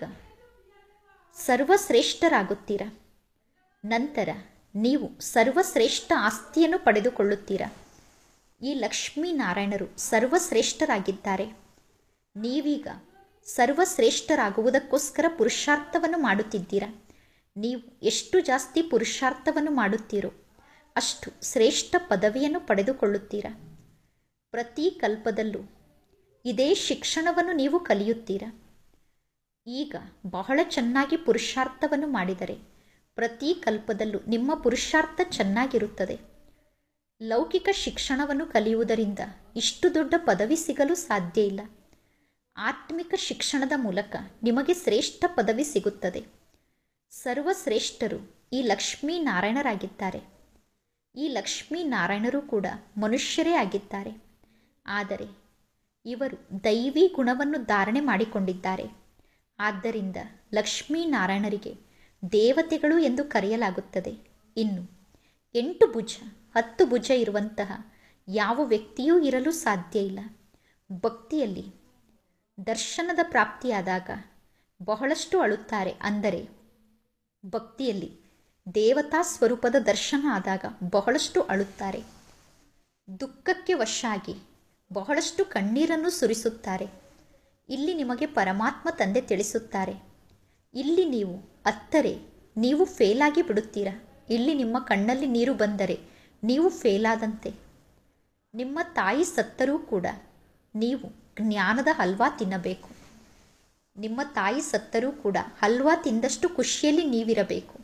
ಸರ್ವಶ್ರೇಷ್ಠರಾಗುತ್ತೀರಾ ನಂತರ ನೀವು ಸರ್ವಶ್ರೇಷ್ಠ ಆಸ್ತಿಯನ್ನು ಪಡೆದುಕೊಳ್ಳುತ್ತೀರಾ ಈ ಲಕ್ಷ್ಮೀನಾರಾಯಣರು ಸರ್ವಶ್ರೇಷ್ಠರಾಗಿದ್ದಾರೆ ನೀವೀಗ ಸರ್ವಶ್ರೇಷ್ಠರಾಗುವುದಕ್ಕೋಸ್ಕರ ಪುರುಷಾರ್ಥವನ್ನು ಮಾಡುತ್ತಿದ್ದೀರಾ ನೀವು ಎಷ್ಟು ಜಾಸ್ತಿ ಪುರುಷಾರ್ಥವನ್ನು ಮಾಡುತ್ತೀರೋ ಅಷ್ಟು ಶ್ರೇಷ್ಠ ಪದವಿಯನ್ನು ಪಡೆದುಕೊಳ್ಳುತ್ತೀರಾ ಪ್ರತಿ ಕಲ್ಪದಲ್ಲೂ ಇದೇ ಶಿಕ್ಷಣವನ್ನು ನೀವು ಕಲಿಯುತ್ತೀರಾ ಈಗ ಬಹಳ ಚೆನ್ನಾಗಿ ಪುರುಷಾರ್ಥವನ್ನು ಮಾಡಿದರೆ ಪ್ರತಿ ಕಲ್ಪದಲ್ಲೂ ನಿಮ್ಮ ಪುರುಷಾರ್ಥ ಚೆನ್ನಾಗಿರುತ್ತದೆ ಲೌಕಿಕ ಶಿಕ್ಷಣವನ್ನು ಕಲಿಯುವುದರಿಂದ ಇಷ್ಟು ದೊಡ್ಡ ಪದವಿ ಸಿಗಲು ಸಾಧ್ಯ ಇಲ್ಲ ಆತ್ಮಿಕ ಶಿಕ್ಷಣದ ಮೂಲಕ ನಿಮಗೆ ಶ್ರೇಷ್ಠ ಪದವಿ ಸಿಗುತ್ತದೆ ಸರ್ವಶ್ರೇಷ್ಠರು ಈ ಲಕ್ಷ್ಮೀನಾರಾಯಣರಾಗಿದ್ದಾರೆ ಈ ಲಕ್ಷ್ಮೀನಾರಾಯಣರು ಕೂಡ ಮನುಷ್ಯರೇ ಆಗಿದ್ದಾರೆ ಆದರೆ ಇವರು ದೈವಿ ಗುಣವನ್ನು ಧಾರಣೆ ಮಾಡಿಕೊಂಡಿದ್ದಾರೆ ಆದ್ದರಿಂದ ಲಕ್ಷ್ಮೀನಾರಾಯಣರಿಗೆ ದೇವತೆಗಳು ಎಂದು ಕರೆಯಲಾಗುತ್ತದೆ ಇನ್ನು ಎಂಟು ಭುಜ ಹತ್ತು ಭುಜ ಇರುವಂತಹ ಯಾವ ವ್ಯಕ್ತಿಯೂ ಇರಲು ಸಾಧ್ಯ ಇಲ್ಲ ಭಕ್ತಿಯಲ್ಲಿ ದರ್ಶನದ ಪ್ರಾಪ್ತಿಯಾದಾಗ ಬಹಳಷ್ಟು ಅಳುತ್ತಾರೆ ಅಂದರೆ ಭಕ್ತಿಯಲ್ಲಿ ದೇವತಾ ಸ್ವರೂಪದ ದರ್ಶನ ಆದಾಗ ಬಹಳಷ್ಟು ಅಳುತ್ತಾರೆ ದುಃಖಕ್ಕೆ ವಶ ಆಗಿ ಬಹಳಷ್ಟು ಕಣ್ಣೀರನ್ನು ಸುರಿಸುತ್ತಾರೆ ಇಲ್ಲಿ ನಿಮಗೆ ಪರಮಾತ್ಮ ತಂದೆ ತಿಳಿಸುತ್ತಾರೆ ಇಲ್ಲಿ ನೀವು ಅತ್ತರೆ ನೀವು ಫೇಲಾಗಿ ಬಿಡುತ್ತೀರಾ ಇಲ್ಲಿ ನಿಮ್ಮ ಕಣ್ಣಲ್ಲಿ ನೀರು ಬಂದರೆ ನೀವು ಫೇಲಾದಂತೆ ನಿಮ್ಮ ತಾಯಿ ಸತ್ತರೂ ಕೂಡ ನೀವು ಜ್ಞಾನದ ಹಲ್ವಾ ತಿನ್ನಬೇಕು ನಿಮ್ಮ ತಾಯಿ ಸತ್ತರೂ ಕೂಡ ಹಲ್ವಾ ತಿಂದಷ್ಟು ಖುಷಿಯಲ್ಲಿ ನೀವಿರಬೇಕು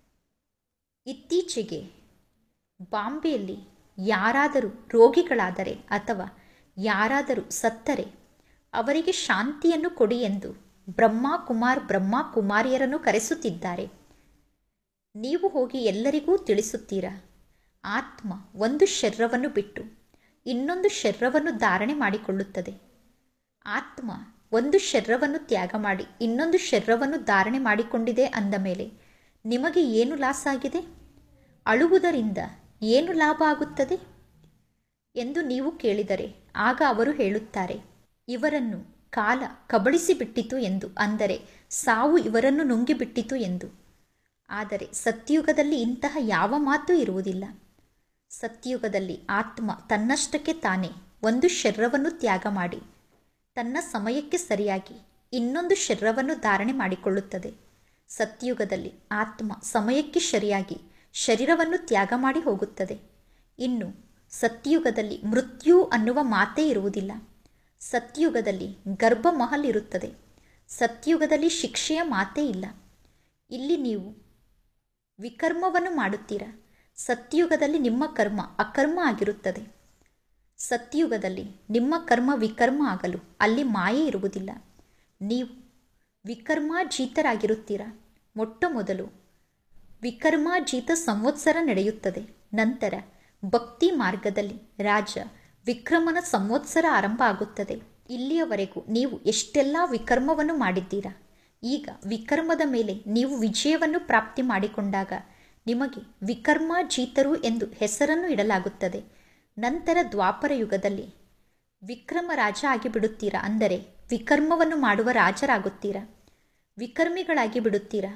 ಇತ್ತೀಚೆಗೆ ಬಾಂಬೆಯಲ್ಲಿ ಯಾರಾದರೂ ರೋಗಿಗಳಾದರೆ ಅಥವಾ ಯಾರಾದರೂ ಸತ್ತರೆ ಅವರಿಗೆ ಶಾಂತಿಯನ್ನು ಕೊಡಿ ಎಂದು ಬ್ರಹ್ಮ ಕುಮಾರ್ ಬ್ರಹ್ಮ ಕುಮಾರಿಯರನ್ನು ಕರೆಸುತ್ತಿದ್ದಾರೆ ನೀವು ಹೋಗಿ ಎಲ್ಲರಿಗೂ ತಿಳಿಸುತ್ತೀರಾ ಆತ್ಮ ಒಂದು ಶರೀರವನ್ನು ಬಿಟ್ಟು ಇನ್ನೊಂದು ಶರೀರವನ್ನು ಧಾರಣೆ ಮಾಡಿಕೊಳ್ಳುತ್ತದೆ ಆತ್ಮ ಒಂದು ಶರೀರವನ್ನು ತ್ಯಾಗ ಮಾಡಿ ಇನ್ನೊಂದು ಶರೀರವನ್ನು ಧಾರಣೆ ಮಾಡಿಕೊಂಡಿದೆ ಅಂದ ಮೇಲೆ ನಿಮಗೆ ಏನು ಲಾಸ್ ಆಗಿದೆ ಅಳುವುದರಿಂದ ಏನು ಲಾಭ ಆಗುತ್ತದೆ ಎಂದು ನೀವು ಕೇಳಿದರೆ ಆಗ ಅವರು ಹೇಳುತ್ತಾರೆ ಇವರನ್ನು ಕಾಲ ಕಬಳಿಸಿಬಿಟ್ಟಿತು ಎಂದು ಅಂದರೆ ಸಾವು ಇವರನ್ನು ನುಂಗಿಬಿಟ್ಟಿತು ಎಂದು ಆದರೆ ಸತ್ಯುಗದಲ್ಲಿ ಇಂತಹ ಯಾವ ಮಾತು ಇರುವುದಿಲ್ಲ ಸತ್ಯುಗದಲ್ಲಿ ಆತ್ಮ ತನ್ನಷ್ಟಕ್ಕೆ ತಾನೇ ಒಂದು ಶರೀರವನ್ನು ತ್ಯಾಗ ಮಾಡಿ ತನ್ನ ಸಮಯಕ್ಕೆ ಸರಿಯಾಗಿ ಇನ್ನೊಂದು ಶರೀರವನ್ನು ಧಾರಣೆ ಮಾಡಿಕೊಳ್ಳುತ್ತದೆ ಸತ್ಯುಗದಲ್ಲಿ ಆತ್ಮ ಸಮಯಕ್ಕೆ ಸರಿಯಾಗಿ ಶರೀರವನ್ನು ತ್ಯಾಗ ಮಾಡಿ ಹೋಗುತ್ತದೆ ಇನ್ನು ಸತ್ಯುಗದಲ್ಲಿ ಮೃತ್ಯು ಅನ್ನುವ ಮಾತೇ ಇರುವುದಿಲ್ಲ ಸತ್ಯುಗದಲ್ಲಿ ಗರ್ಭಮಹಲ್ ಇರುತ್ತದೆ ಸತ್ಯುಗದಲ್ಲಿ ಶಿಕ್ಷೆಯ ಮಾತೇ ಇಲ್ಲ ಇಲ್ಲಿ ನೀವು ವಿಕರ್ಮವನ್ನು ಮಾಡುತ್ತೀರಾ ಸತ್ಯುಗದಲ್ಲಿ ನಿಮ್ಮ ಕರ್ಮ ಅಕರ್ಮ ಆಗಿರುತ್ತದೆ ಸತ್ಯುಗದಲ್ಲಿ ನಿಮ್ಮ ಕರ್ಮ ವಿಕರ್ಮ ಆಗಲು ಅಲ್ಲಿ ಮಾಯೆ ಇರುವುದಿಲ್ಲ ನೀವು ವಿಕರ್ಮಾಜೀತರಾಗಿರುತ್ತೀರಾ ಮೊಟ್ಟ ಮೊದಲು ವಿಕರ್ಮಾಜೀತ ಸಂವತ್ಸರ ನಡೆಯುತ್ತದೆ ನಂತರ ಭಕ್ತಿ ಮಾರ್ಗದಲ್ಲಿ ರಾಜ ವಿಕ್ರಮನ ಸಂವತ್ಸರ ಆರಂಭ ಆಗುತ್ತದೆ ಇಲ್ಲಿಯವರೆಗೂ ನೀವು ಎಷ್ಟೆಲ್ಲ ವಿಕರ್ಮವನ್ನು ಮಾಡಿದ್ದೀರಾ ಈಗ ವಿಕರ್ಮದ ಮೇಲೆ ನೀವು ವಿಜಯವನ್ನು ಪ್ರಾಪ್ತಿ ಮಾಡಿಕೊಂಡಾಗ ನಿಮಗೆ ವಿಕರ್ಮಾಜೀತರು ಎಂದು ಹೆಸರನ್ನು ಇಡಲಾಗುತ್ತದೆ ನಂತರ ದ್ವಾಪರ ಯುಗದಲ್ಲಿ ವಿಕ್ರಮ ರಾಜ ಆಗಿಬಿಡುತ್ತೀರಾ ಅಂದರೆ ವಿಕರ್ಮವನ್ನು ಮಾಡುವ ರಾಜರಾಗುತ್ತೀರಾ ವಿಕರ್ಮಿಗಳಾಗಿ ಬಿಡುತ್ತೀರಾ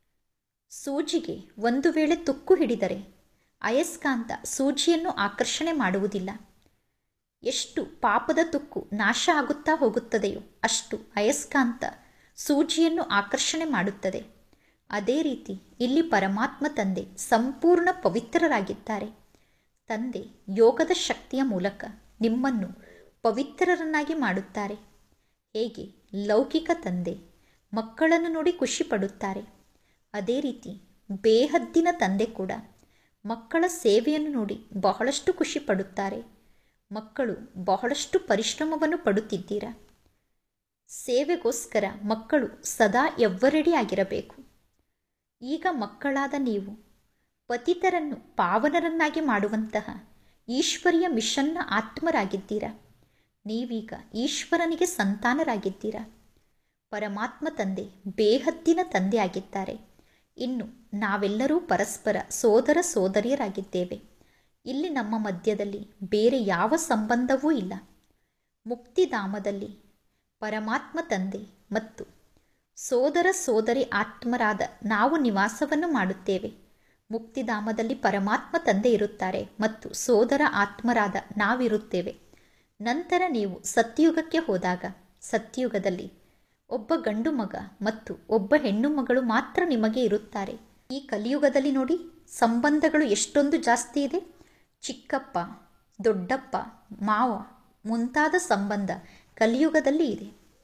ಸೂಜಿಗೆ ಒಂದು ವೇಳೆ ತುಕ್ಕು ಹಿಡಿದರೆ ಅಯಸ್ಕಾಂತ ಸೂಜಿಯನ್ನು ಆಕರ್ಷಣೆ ಮಾಡುವುದಿಲ್ಲ ಎಷ್ಟು ಪಾಪದ ತುಕ್ಕು ನಾಶ ಆಗುತ್ತಾ ಹೋಗುತ್ತದೆಯೋ ಅಷ್ಟು ಅಯಸ್ಕಾಂತ ಸೂಜಿಯನ್ನು ಆಕರ್ಷಣೆ ಮಾಡುತ್ತದೆ ಅದೇ ರೀತಿ ಇಲ್ಲಿ ಪರಮಾತ್ಮ ತಂದೆ ಸಂಪೂರ್ಣ ಪವಿತ್ರರಾಗಿದ್ದಾರೆ ತಂದೆ ಯೋಗದ ಶಕ್ತಿಯ ಮೂಲಕ ನಿಮ್ಮನ್ನು ಪವಿತ್ರರನ್ನಾಗಿ ಮಾಡುತ್ತಾರೆ ಹೇಗೆ ಲೌಕಿಕ ತಂದೆ ಮಕ್ಕಳನ್ನು ನೋಡಿ ಖುಷಿ ಪಡುತ್ತಾರೆ ಅದೇ ರೀತಿ ಬೇಹದ್ದಿನ ತಂದೆ ಕೂಡ ಮಕ್ಕಳ ಸೇವೆಯನ್ನು ನೋಡಿ ಬಹಳಷ್ಟು ಖುಷಿ ಪಡುತ್ತಾರೆ ಮಕ್ಕಳು ಬಹಳಷ್ಟು ಪರಿಶ್ರಮವನ್ನು ಪಡುತ್ತಿದ್ದೀರಾ ಸೇವೆಗೋಸ್ಕರ ಮಕ್ಕಳು ಸದಾ ಎವ್ವರೆಡಿ ಆಗಿರಬೇಕು ಈಗ ಮಕ್ಕಳಾದ ನೀವು ಪತಿತರನ್ನು ಪಾವನರನ್ನಾಗಿ ಮಾಡುವಂತಹ ಈಶ್ವರಿಯ ಮಿಷನ್ನ ಆತ್ಮರಾಗಿದ್ದೀರಾ ನೀವೀಗ ಈಶ್ವರನಿಗೆ ಸಂತಾನರಾಗಿದ್ದೀರಾ ಪರಮಾತ್ಮ ತಂದೆ ಬೇಹದ್ದಿನ ತಂದೆ ಆಗಿದ್ದಾರೆ ಇನ್ನು ನಾವೆಲ್ಲರೂ ಪರಸ್ಪರ ಸೋದರ ಸೋದರಿಯರಾಗಿದ್ದೇವೆ ಇಲ್ಲಿ ನಮ್ಮ ಮಧ್ಯದಲ್ಲಿ ಬೇರೆ ಯಾವ ಸಂಬಂಧವೂ ಇಲ್ಲ ಮುಕ್ತಿಧಾಮದಲ್ಲಿ ಪರಮಾತ್ಮ ತಂದೆ ಮತ್ತು ಸೋದರ ಸೋದರಿ ಆತ್ಮರಾದ ನಾವು ನಿವಾಸವನ್ನು ಮಾಡುತ್ತೇವೆ ಮುಕ್ತಿಧಾಮದಲ್ಲಿ ಪರಮಾತ್ಮ ತಂದೆ ಇರುತ್ತಾರೆ ಮತ್ತು ಸೋದರ ಆತ್ಮರಾದ ನಾವಿರುತ್ತೇವೆ ನಂತರ ನೀವು ಸತ್ಯುಗಕ್ಕೆ ಹೋದಾಗ ಸತ್ಯುಗದಲ್ಲಿ ಒಬ್ಬ ಗಂಡು ಮಗ ಮತ್ತು ಒಬ್ಬ ಹೆಣ್ಣು ಮಗಳು ಮಾತ್ರ ನಿಮಗೆ ಇರುತ್ತಾರೆ ಈ ಕಲಿಯುಗದಲ್ಲಿ ನೋಡಿ ಸಂಬಂಧಗಳು ಎಷ್ಟೊಂದು ಜಾಸ್ತಿ ಇದೆ ಚಿಕ್ಕಪ್ಪ ದೊಡ್ಡಪ್ಪ ಮಾವ ಮುಂತಾದ ಸಂಬಂಧ ಕಲಿಯುಗದಲ್ಲಿ ಇದೆ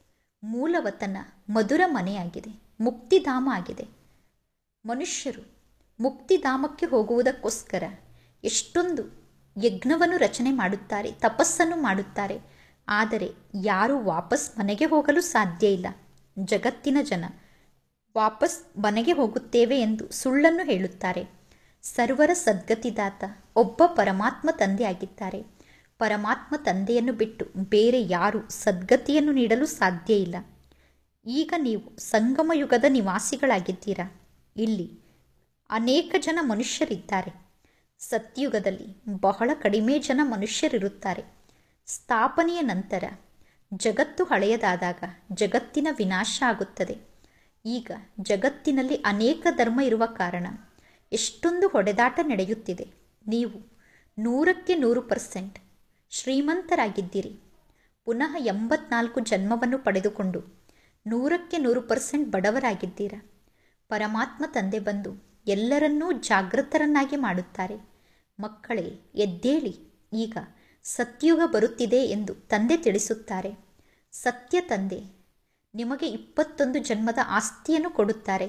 ಮೂಲವತನ ಮಧುರ ಮನೆಯಾಗಿದೆ ಮುಕ್ತಿಧಾಮ ಆಗಿದೆ ಮನುಷ್ಯರು ಮುಕ್ತಿಧಾಮಕ್ಕೆ ಹೋಗುವುದಕ್ಕೋಸ್ಕರ ಎಷ್ಟೊಂದು ಯಜ್ಞವನ್ನು ರಚನೆ ಮಾಡುತ್ತಾರೆ ತಪಸ್ಸನ್ನು ಮಾಡುತ್ತಾರೆ ಆದರೆ ಯಾರೂ ವಾಪಸ್ ಮನೆಗೆ ಹೋಗಲು ಸಾಧ್ಯ ಇಲ್ಲ ಜಗತ್ತಿನ ಜನ ವಾಪಸ್ ಮನೆಗೆ ಹೋಗುತ್ತೇವೆ ಎಂದು ಸುಳ್ಳನ್ನು ಹೇಳುತ್ತಾರೆ ಸರ್ವರ ಸದ್ಗತಿದಾತ ಒಬ್ಬ ಪರಮಾತ್ಮ ತಂದೆಯಾಗಿದ್ದಾರೆ ಪರಮಾತ್ಮ ತಂದೆಯನ್ನು ಬಿಟ್ಟು ಬೇರೆ ಯಾರೂ ಸದ್ಗತಿಯನ್ನು ನೀಡಲು ಸಾಧ್ಯ ಇಲ್ಲ ಈಗ ನೀವು ಸಂಗಮ ಯುಗದ ನಿವಾಸಿಗಳಾಗಿದ್ದೀರಾ ಇಲ್ಲಿ ಅನೇಕ ಜನ ಮನುಷ್ಯರಿದ್ದಾರೆ ಸತ್ಯುಗದಲ್ಲಿ ಬಹಳ ಕಡಿಮೆ ಜನ ಮನುಷ್ಯರಿರುತ್ತಾರೆ ಸ್ಥಾಪನೆಯ ನಂತರ ಜಗತ್ತು ಹಳೆಯದಾದಾಗ ಜಗತ್ತಿನ ವಿನಾಶ ಆಗುತ್ತದೆ ಈಗ ಜಗತ್ತಿನಲ್ಲಿ ಅನೇಕ ಧರ್ಮ ಇರುವ ಕಾರಣ ಎಷ್ಟೊಂದು ಹೊಡೆದಾಟ ನಡೆಯುತ್ತಿದೆ ನೀವು ನೂರಕ್ಕೆ ನೂರು ಪರ್ಸೆಂಟ್ ಶ್ರೀಮಂತರಾಗಿದ್ದೀರಿ ಪುನಃ ಎಂಬತ್ನಾಲ್ಕು ಜನ್ಮವನ್ನು ಪಡೆದುಕೊಂಡು ನೂರಕ್ಕೆ ನೂರು ಪರ್ಸೆಂಟ್ ಬಡವರಾಗಿದ್ದೀರಾ ಪರಮಾತ್ಮ ತಂದೆ ಬಂದು ಎಲ್ಲರನ್ನೂ ಜಾಗೃತರನ್ನಾಗಿ ಮಾಡುತ್ತಾರೆ ಮಕ್ಕಳೇ ಎದ್ದೇಳಿ ಈಗ ಸತ್ಯುಗ ಬರುತ್ತಿದೆ ಎಂದು ತಂದೆ ತಿಳಿಸುತ್ತಾರೆ ಸತ್ಯ ತಂದೆ ನಿಮಗೆ ಇಪ್ಪತ್ತೊಂದು ಜನ್ಮದ ಆಸ್ತಿಯನ್ನು ಕೊಡುತ್ತಾರೆ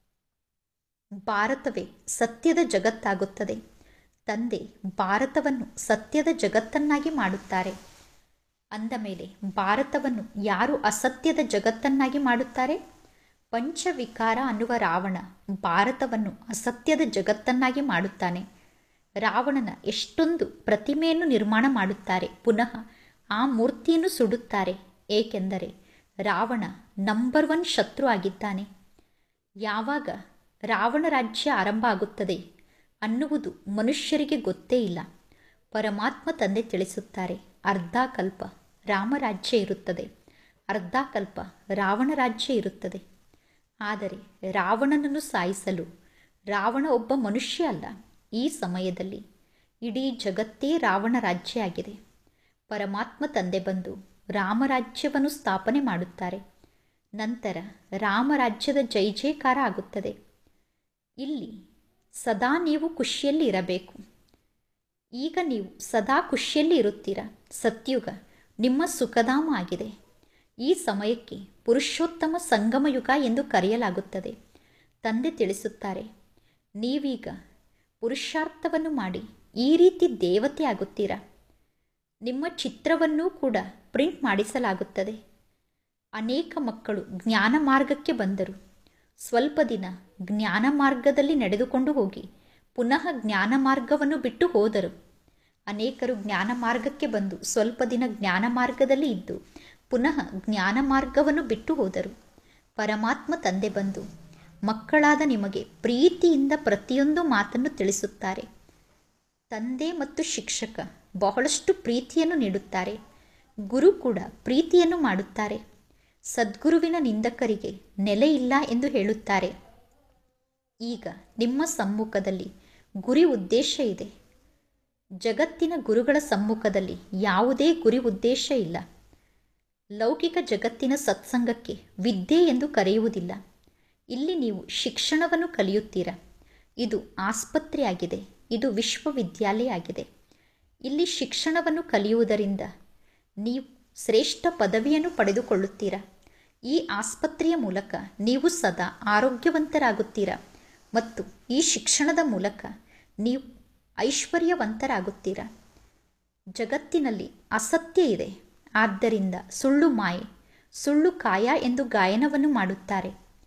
ಭಾರತವೇ ಸತ್ಯದ ಜಗತ್ತಾಗುತ್ತದೆ ತಂದೆ ಭಾರತವನ್ನು ಸತ್ಯದ ಜಗತ್ತನ್ನಾಗಿ ಮಾಡುತ್ತಾರೆ ಅಂದ ಮೇಲೆ ಭಾರತವನ್ನು ಯಾರು ಅಸತ್ಯದ ಜಗತ್ತನ್ನಾಗಿ ಮಾಡುತ್ತಾರೆ ಪಂಚವಿಕಾರ ಅನ್ನುವ ರಾವಣ ಭಾರತವನ್ನು ಅಸತ್ಯದ ಜಗತ್ತನ್ನಾಗಿ ಮಾಡುತ್ತಾನೆ ರಾವಣನ ಎಷ್ಟೊಂದು ಪ್ರತಿಮೆಯನ್ನು ನಿರ್ಮಾಣ ಮಾಡುತ್ತಾರೆ ಪುನಃ ಆ ಮೂರ್ತಿಯನ್ನು ಸುಡುತ್ತಾರೆ ಏಕೆಂದರೆ ರಾವಣ ನಂಬರ್ ಒನ್ ಶತ್ರು ಆಗಿದ್ದಾನೆ ಯಾವಾಗ ರಾವಣ ರಾಜ್ಯ ಆರಂಭ ಆಗುತ್ತದೆ ಅನ್ನುವುದು ಮನುಷ್ಯರಿಗೆ ಗೊತ್ತೇ ಇಲ್ಲ ಪರಮಾತ್ಮ ತಂದೆ ತಿಳಿಸುತ್ತಾರೆ ಅರ್ಧ ಕಲ್ಪ ರಾಮರಾಜ್ಯ ಇರುತ್ತದೆ ಅರ್ಧ ಕಲ್ಪ ರಾವಣ ರಾಜ್ಯ ಇರುತ್ತದೆ ಆದರೆ ರಾವಣನನ್ನು ಸಾಯಿಸಲು ರಾವಣ ಒಬ್ಬ ಮನುಷ್ಯ ಅಲ್ಲ ಈ ಸಮಯದಲ್ಲಿ ಇಡೀ ಜಗತ್ತೇ ರಾವಣ ರಾಜ್ಯ ಆಗಿದೆ ಪರಮಾತ್ಮ ತಂದೆ ಬಂದು ರಾಮರಾಜ್ಯವನ್ನು ಸ್ಥಾಪನೆ ಮಾಡುತ್ತಾರೆ ನಂತರ ರಾಮರಾಜ್ಯದ ಜೈ ಜಯಕಾರ ಆಗುತ್ತದೆ ಇಲ್ಲಿ ಸದಾ ನೀವು ಖುಷಿಯಲ್ಲಿ ಇರಬೇಕು ಈಗ ನೀವು ಸದಾ ಖುಷಿಯಲ್ಲಿ ಇರುತ್ತೀರಾ ಸತ್ಯುಗ ನಿಮ್ಮ ಸುಖಧಾಮ ಆಗಿದೆ ಈ ಸಮಯಕ್ಕೆ ಪುರುಷೋತ್ತಮ ಸಂಗಮ ಯುಗ ಎಂದು ಕರೆಯಲಾಗುತ್ತದೆ ತಂದೆ ತಿಳಿಸುತ್ತಾರೆ ನೀವೀಗ ಪುರುಷಾರ್ಥವನ್ನು ಮಾಡಿ ಈ ರೀತಿ ದೇವತೆ ಆಗುತ್ತೀರಾ ನಿಮ್ಮ ಚಿತ್ರವನ್ನೂ ಕೂಡ ಪ್ರಿಂಟ್ ಮಾಡಿಸಲಾಗುತ್ತದೆ ಅನೇಕ ಮಕ್ಕಳು ಜ್ಞಾನ ಮಾರ್ಗಕ್ಕೆ ಬಂದರು ಸ್ವಲ್ಪ ದಿನ ಜ್ಞಾನ ಮಾರ್ಗದಲ್ಲಿ ನಡೆದುಕೊಂಡು ಹೋಗಿ ಪುನಃ ಜ್ಞಾನ ಮಾರ್ಗವನ್ನು ಬಿಟ್ಟು ಹೋದರು ಅನೇಕರು ಜ್ಞಾನ ಮಾರ್ಗಕ್ಕೆ ಬಂದು ಸ್ವಲ್ಪ ದಿನ ಜ್ಞಾನ ಮಾರ್ಗದಲ್ಲಿ ಇದ್ದು ಪುನಃ ಜ್ಞಾನ ಮಾರ್ಗವನ್ನು ಬಿಟ್ಟು ಹೋದರು ಪರಮಾತ್ಮ ತಂದೆ ಬಂದು ಮಕ್ಕಳಾದ ನಿಮಗೆ ಪ್ರೀತಿಯಿಂದ ಪ್ರತಿಯೊಂದು ಮಾತನ್ನು ತಿಳಿಸುತ್ತಾರೆ ತಂದೆ ಮತ್ತು ಶಿಕ್ಷಕ ಬಹಳಷ್ಟು ಪ್ರೀತಿಯನ್ನು ನೀಡುತ್ತಾರೆ ಗುರು ಕೂಡ ಪ್ರೀತಿಯನ್ನು ಮಾಡುತ್ತಾರೆ ಸದ್ಗುರುವಿನ ನಿಂದಕರಿಗೆ ನೆಲೆ ಇಲ್ಲ ಎಂದು ಹೇಳುತ್ತಾರೆ ಈಗ ನಿಮ್ಮ ಸಮ್ಮುಖದಲ್ಲಿ ಗುರಿ ಉದ್ದೇಶ ಇದೆ ಜಗತ್ತಿನ ಗುರುಗಳ ಸಮ್ಮುಖದಲ್ಲಿ ಯಾವುದೇ ಗುರಿ ಉದ್ದೇಶ ಇಲ್ಲ ಲೌಕಿಕ ಜಗತ್ತಿನ ಸತ್ಸಂಗಕ್ಕೆ ವಿದ್ಯೆ ಎಂದು ಕರೆಯುವುದಿಲ್ಲ ಇಲ್ಲಿ ನೀವು ಶಿಕ್ಷಣವನ್ನು ಕಲಿಯುತ್ತೀರಾ ಇದು ಆಸ್ಪತ್ರೆಯಾಗಿದೆ ಇದು ವಿಶ್ವವಿದ್ಯಾಲಯ ಆಗಿದೆ ಇಲ್ಲಿ ಶಿಕ್ಷಣವನ್ನು ಕಲಿಯುವುದರಿಂದ ನೀವು ಶ್ರೇಷ್ಠ ಪದವಿಯನ್ನು ಪಡೆದುಕೊಳ್ಳುತ್ತೀರಾ ಈ ಆಸ್ಪತ್ರೆಯ ಮೂಲಕ ನೀವು ಸದಾ ಆರೋಗ್ಯವಂತರಾಗುತ್ತೀರಾ ಮತ್ತು ಈ ಶಿಕ್ಷಣದ ಮೂಲಕ ನೀವು ಐಶ್ವರ್ಯವಂತರಾಗುತ್ತೀರಾ ಜಗತ್ತಿನಲ್ಲಿ ಅಸತ್ಯ ಇದೆ ಆದ್ದರಿಂದ ಸುಳ್ಳು ಮಾಯೆ ಸುಳ್ಳು ಕಾಯ ಎಂದು ಗಾಯನವನ್ನು ಮಾಡುತ್ತಾರೆ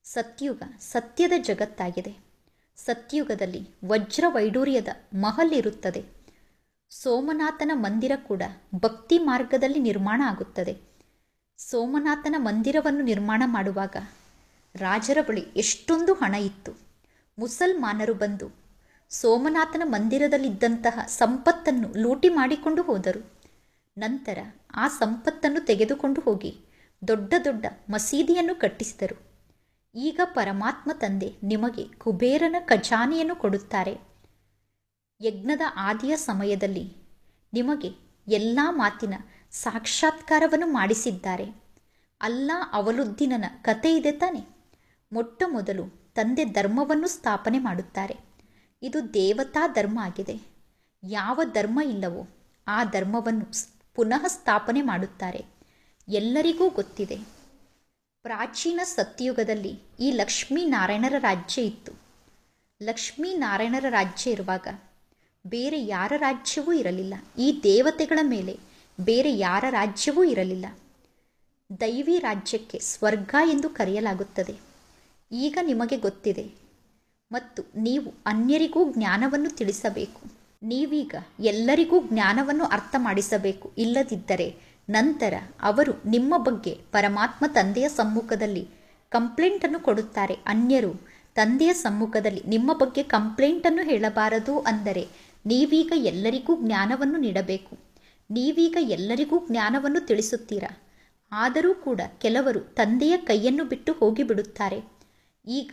ಸತ್ಯುಗ ಸತ್ಯದ ಜಗತ್ತಾಗಿದೆ ಸತ್ಯುಗದಲ್ಲಿ ವಜ್ರ ವೈಡೂರ್ಯದ ಮಹಲ್ ಇರುತ್ತದೆ ಸೋಮನಾಥನ ಮಂದಿರ ಕೂಡ ಭಕ್ತಿ ಮಾರ್ಗದಲ್ಲಿ ನಿರ್ಮಾಣ ಆಗುತ್ತದೆ ಸೋಮನಾಥನ ಮಂದಿರವನ್ನು ನಿರ್ಮಾಣ ಮಾಡುವಾಗ ರಾಜರ ಬಳಿ ಎಷ್ಟೊಂದು ಹಣ ಇತ್ತು ಮುಸಲ್ಮಾನರು ಬಂದು ಸೋಮನಾಥನ ಮಂದಿರದಲ್ಲಿದ್ದಂತಹ ಸಂಪತ್ತನ್ನು ಲೂಟಿ ಮಾಡಿಕೊಂಡು ಹೋದರು ನಂತರ ಆ ಸಂಪತ್ತನ್ನು ತೆಗೆದುಕೊಂಡು ಹೋಗಿ ದೊಡ್ಡ ದೊಡ್ಡ ಮಸೀದಿಯನ್ನು ಕಟ್ಟಿಸಿದರು ಈಗ ಪರಮಾತ್ಮ ತಂದೆ ನಿಮಗೆ ಕುಬೇರನ ಖಜಾನೆಯನ್ನು ಕೊಡುತ್ತಾರೆ ಯಜ್ಞದ ಆದಿಯ ಸಮಯದಲ್ಲಿ ನಿಮಗೆ ಎಲ್ಲ ಮಾತಿನ ಸಾಕ್ಷಾತ್ಕಾರವನ್ನು ಮಾಡಿಸಿದ್ದಾರೆ ಅಲ್ಲ ಅವಲುದ್ದೀನನ ಕತೆ ಇದೆ ತಾನೆ ಮೊಟ್ಟ ಮೊದಲು ತಂದೆ ಧರ್ಮವನ್ನು ಸ್ಥಾಪನೆ ಮಾಡುತ್ತಾರೆ ಇದು ದೇವತಾ ಧರ್ಮ ಆಗಿದೆ ಯಾವ ಧರ್ಮ ಇಲ್ಲವೋ ಆ ಧರ್ಮವನ್ನು ಪುನಃ ಸ್ಥಾಪನೆ ಮಾಡುತ್ತಾರೆ ಎಲ್ಲರಿಗೂ ಗೊತ್ತಿದೆ ಪ್ರಾಚೀನ ಸತ್ಯುಗದಲ್ಲಿ ಈ ಲಕ್ಷ್ಮೀನಾರಾಯಣರ ರಾಜ್ಯ ಇತ್ತು ಲಕ್ಷ್ಮೀನಾರಾಯಣರ ರಾಜ್ಯ ಇರುವಾಗ ಬೇರೆ ಯಾರ ರಾಜ್ಯವೂ ಇರಲಿಲ್ಲ ಈ ದೇವತೆಗಳ ಮೇಲೆ ಬೇರೆ ಯಾರ ರಾಜ್ಯವೂ ಇರಲಿಲ್ಲ ದೈವಿ ರಾಜ್ಯಕ್ಕೆ ಸ್ವರ್ಗ ಎಂದು ಕರೆಯಲಾಗುತ್ತದೆ ಈಗ ನಿಮಗೆ ಗೊತ್ತಿದೆ ಮತ್ತು ನೀವು ಅನ್ಯರಿಗೂ ಜ್ಞಾನವನ್ನು ತಿಳಿಸಬೇಕು ನೀವೀಗ ಎಲ್ಲರಿಗೂ ಜ್ಞಾನವನ್ನು ಅರ್ಥ ಮಾಡಿಸಬೇಕು ಇಲ್ಲದಿದ್ದರೆ ನಂತರ ಅವರು ನಿಮ್ಮ ಬಗ್ಗೆ ಪರಮಾತ್ಮ ತಂದೆಯ ಸಮ್ಮುಖದಲ್ಲಿ ಕಂಪ್ಲೇಂಟನ್ನು ಕೊಡುತ್ತಾರೆ ಅನ್ಯರು ತಂದೆಯ ಸಮ್ಮುಖದಲ್ಲಿ ನಿಮ್ಮ ಬಗ್ಗೆ ಕಂಪ್ಲೇಂಟನ್ನು ಹೇಳಬಾರದು ಅಂದರೆ ನೀವೀಗ ಎಲ್ಲರಿಗೂ ಜ್ಞಾನವನ್ನು ನೀಡಬೇಕು ನೀವೀಗ ಎಲ್ಲರಿಗೂ ಜ್ಞಾನವನ್ನು ತಿಳಿಸುತ್ತೀರಾ ಆದರೂ ಕೂಡ ಕೆಲವರು ತಂದೆಯ ಕೈಯನ್ನು ಬಿಟ್ಟು ಹೋಗಿಬಿಡುತ್ತಾರೆ ಈಗ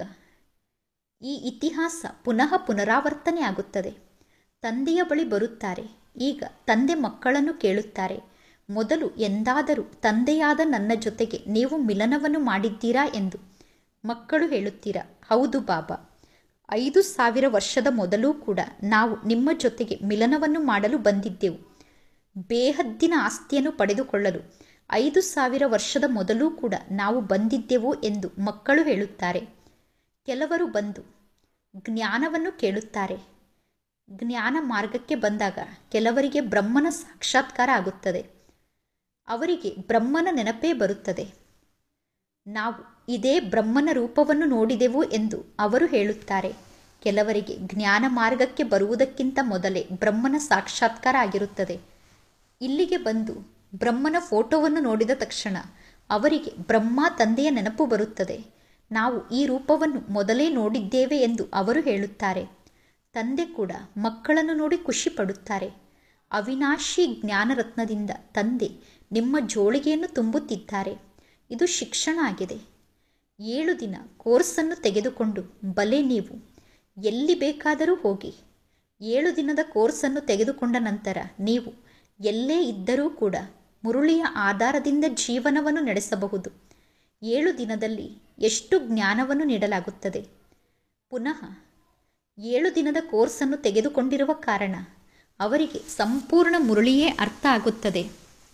ಈ ಇತಿಹಾಸ ಪುನಃ ಪುನರಾವರ್ತನೆ ಆಗುತ್ತದೆ ತಂದೆಯ ಬಳಿ ಬರುತ್ತಾರೆ ಈಗ ತಂದೆ ಮಕ್ಕಳನ್ನು ಕೇಳುತ್ತಾರೆ ಮೊದಲು ಎಂದಾದರೂ ತಂದೆಯಾದ ನನ್ನ ಜೊತೆಗೆ ನೀವು ಮಿಲನವನ್ನು ಮಾಡಿದ್ದೀರಾ ಎಂದು ಮಕ್ಕಳು ಹೇಳುತ್ತೀರಾ ಹೌದು ಬಾಬಾ ಐದು ಸಾವಿರ ವರ್ಷದ ಮೊದಲೂ ಕೂಡ ನಾವು ನಿಮ್ಮ ಜೊತೆಗೆ ಮಿಲನವನ್ನು ಮಾಡಲು ಬಂದಿದ್ದೆವು ಬೇಹದ್ದಿನ ಆಸ್ತಿಯನ್ನು ಪಡೆದುಕೊಳ್ಳಲು ಐದು ಸಾವಿರ ವರ್ಷದ ಮೊದಲೂ ಕೂಡ ನಾವು ಬಂದಿದ್ದೆವು ಎಂದು ಮಕ್ಕಳು ಹೇಳುತ್ತಾರೆ ಕೆಲವರು ಬಂದು ಜ್ಞಾನವನ್ನು ಕೇಳುತ್ತಾರೆ ಜ್ಞಾನ ಮಾರ್ಗಕ್ಕೆ ಬಂದಾಗ ಕೆಲವರಿಗೆ ಬ್ರಹ್ಮನ ಸಾಕ್ಷಾತ್ಕಾರ ಆಗುತ್ತದೆ ಅವರಿಗೆ ಬ್ರಹ್ಮನ ನೆನಪೇ ಬರುತ್ತದೆ ನಾವು ಇದೇ ಬ್ರಹ್ಮನ ರೂಪವನ್ನು ನೋಡಿದೆವು ಎಂದು ಅವರು ಹೇಳುತ್ತಾರೆ ಕೆಲವರಿಗೆ ಜ್ಞಾನ ಮಾರ್ಗಕ್ಕೆ ಬರುವುದಕ್ಕಿಂತ ಮೊದಲೇ ಬ್ರಹ್ಮನ ಸಾಕ್ಷಾತ್ಕಾರ ಆಗಿರುತ್ತದೆ ಇಲ್ಲಿಗೆ ಬಂದು ಬ್ರಹ್ಮನ ಫೋಟೋವನ್ನು ನೋಡಿದ ತಕ್ಷಣ ಅವರಿಗೆ ಬ್ರಹ್ಮ ತಂದೆಯ ನೆನಪು ಬರುತ್ತದೆ ನಾವು ಈ ರೂಪವನ್ನು ಮೊದಲೇ ನೋಡಿದ್ದೇವೆ ಎಂದು ಅವರು ಹೇಳುತ್ತಾರೆ ತಂದೆ ಕೂಡ ಮಕ್ಕಳನ್ನು ನೋಡಿ ಖುಷಿ ಪಡುತ್ತಾರೆ ಅವಿನಾಶಿ ಜ್ಞಾನರತ್ನದಿಂದ ತಂದೆ ನಿಮ್ಮ ಜೋಳಿಗೆಯನ್ನು ತುಂಬುತ್ತಿದ್ದಾರೆ ಇದು ಶಿಕ್ಷಣ ಆಗಿದೆ ಏಳು ದಿನ ಕೋರ್ಸನ್ನು ತೆಗೆದುಕೊಂಡು ಬಲೆ ನೀವು ಎಲ್ಲಿ ಬೇಕಾದರೂ ಹೋಗಿ ಏಳು ದಿನದ ಕೋರ್ಸನ್ನು ತೆಗೆದುಕೊಂಡ ನಂತರ ನೀವು ಎಲ್ಲೇ ಇದ್ದರೂ ಕೂಡ ಮುರುಳಿಯ ಆಧಾರದಿಂದ ಜೀವನವನ್ನು ನಡೆಸಬಹುದು ಏಳು ದಿನದಲ್ಲಿ ಎಷ್ಟು ಜ್ಞಾನವನ್ನು ನೀಡಲಾಗುತ್ತದೆ ಪುನಃ ಏಳು ದಿನದ ಕೋರ್ಸನ್ನು ತೆಗೆದುಕೊಂಡಿರುವ ಕಾರಣ ಅವರಿಗೆ ಸಂಪೂರ್ಣ ಮುರುಳಿಯೇ ಅರ್ಥ ಆಗುತ್ತದೆ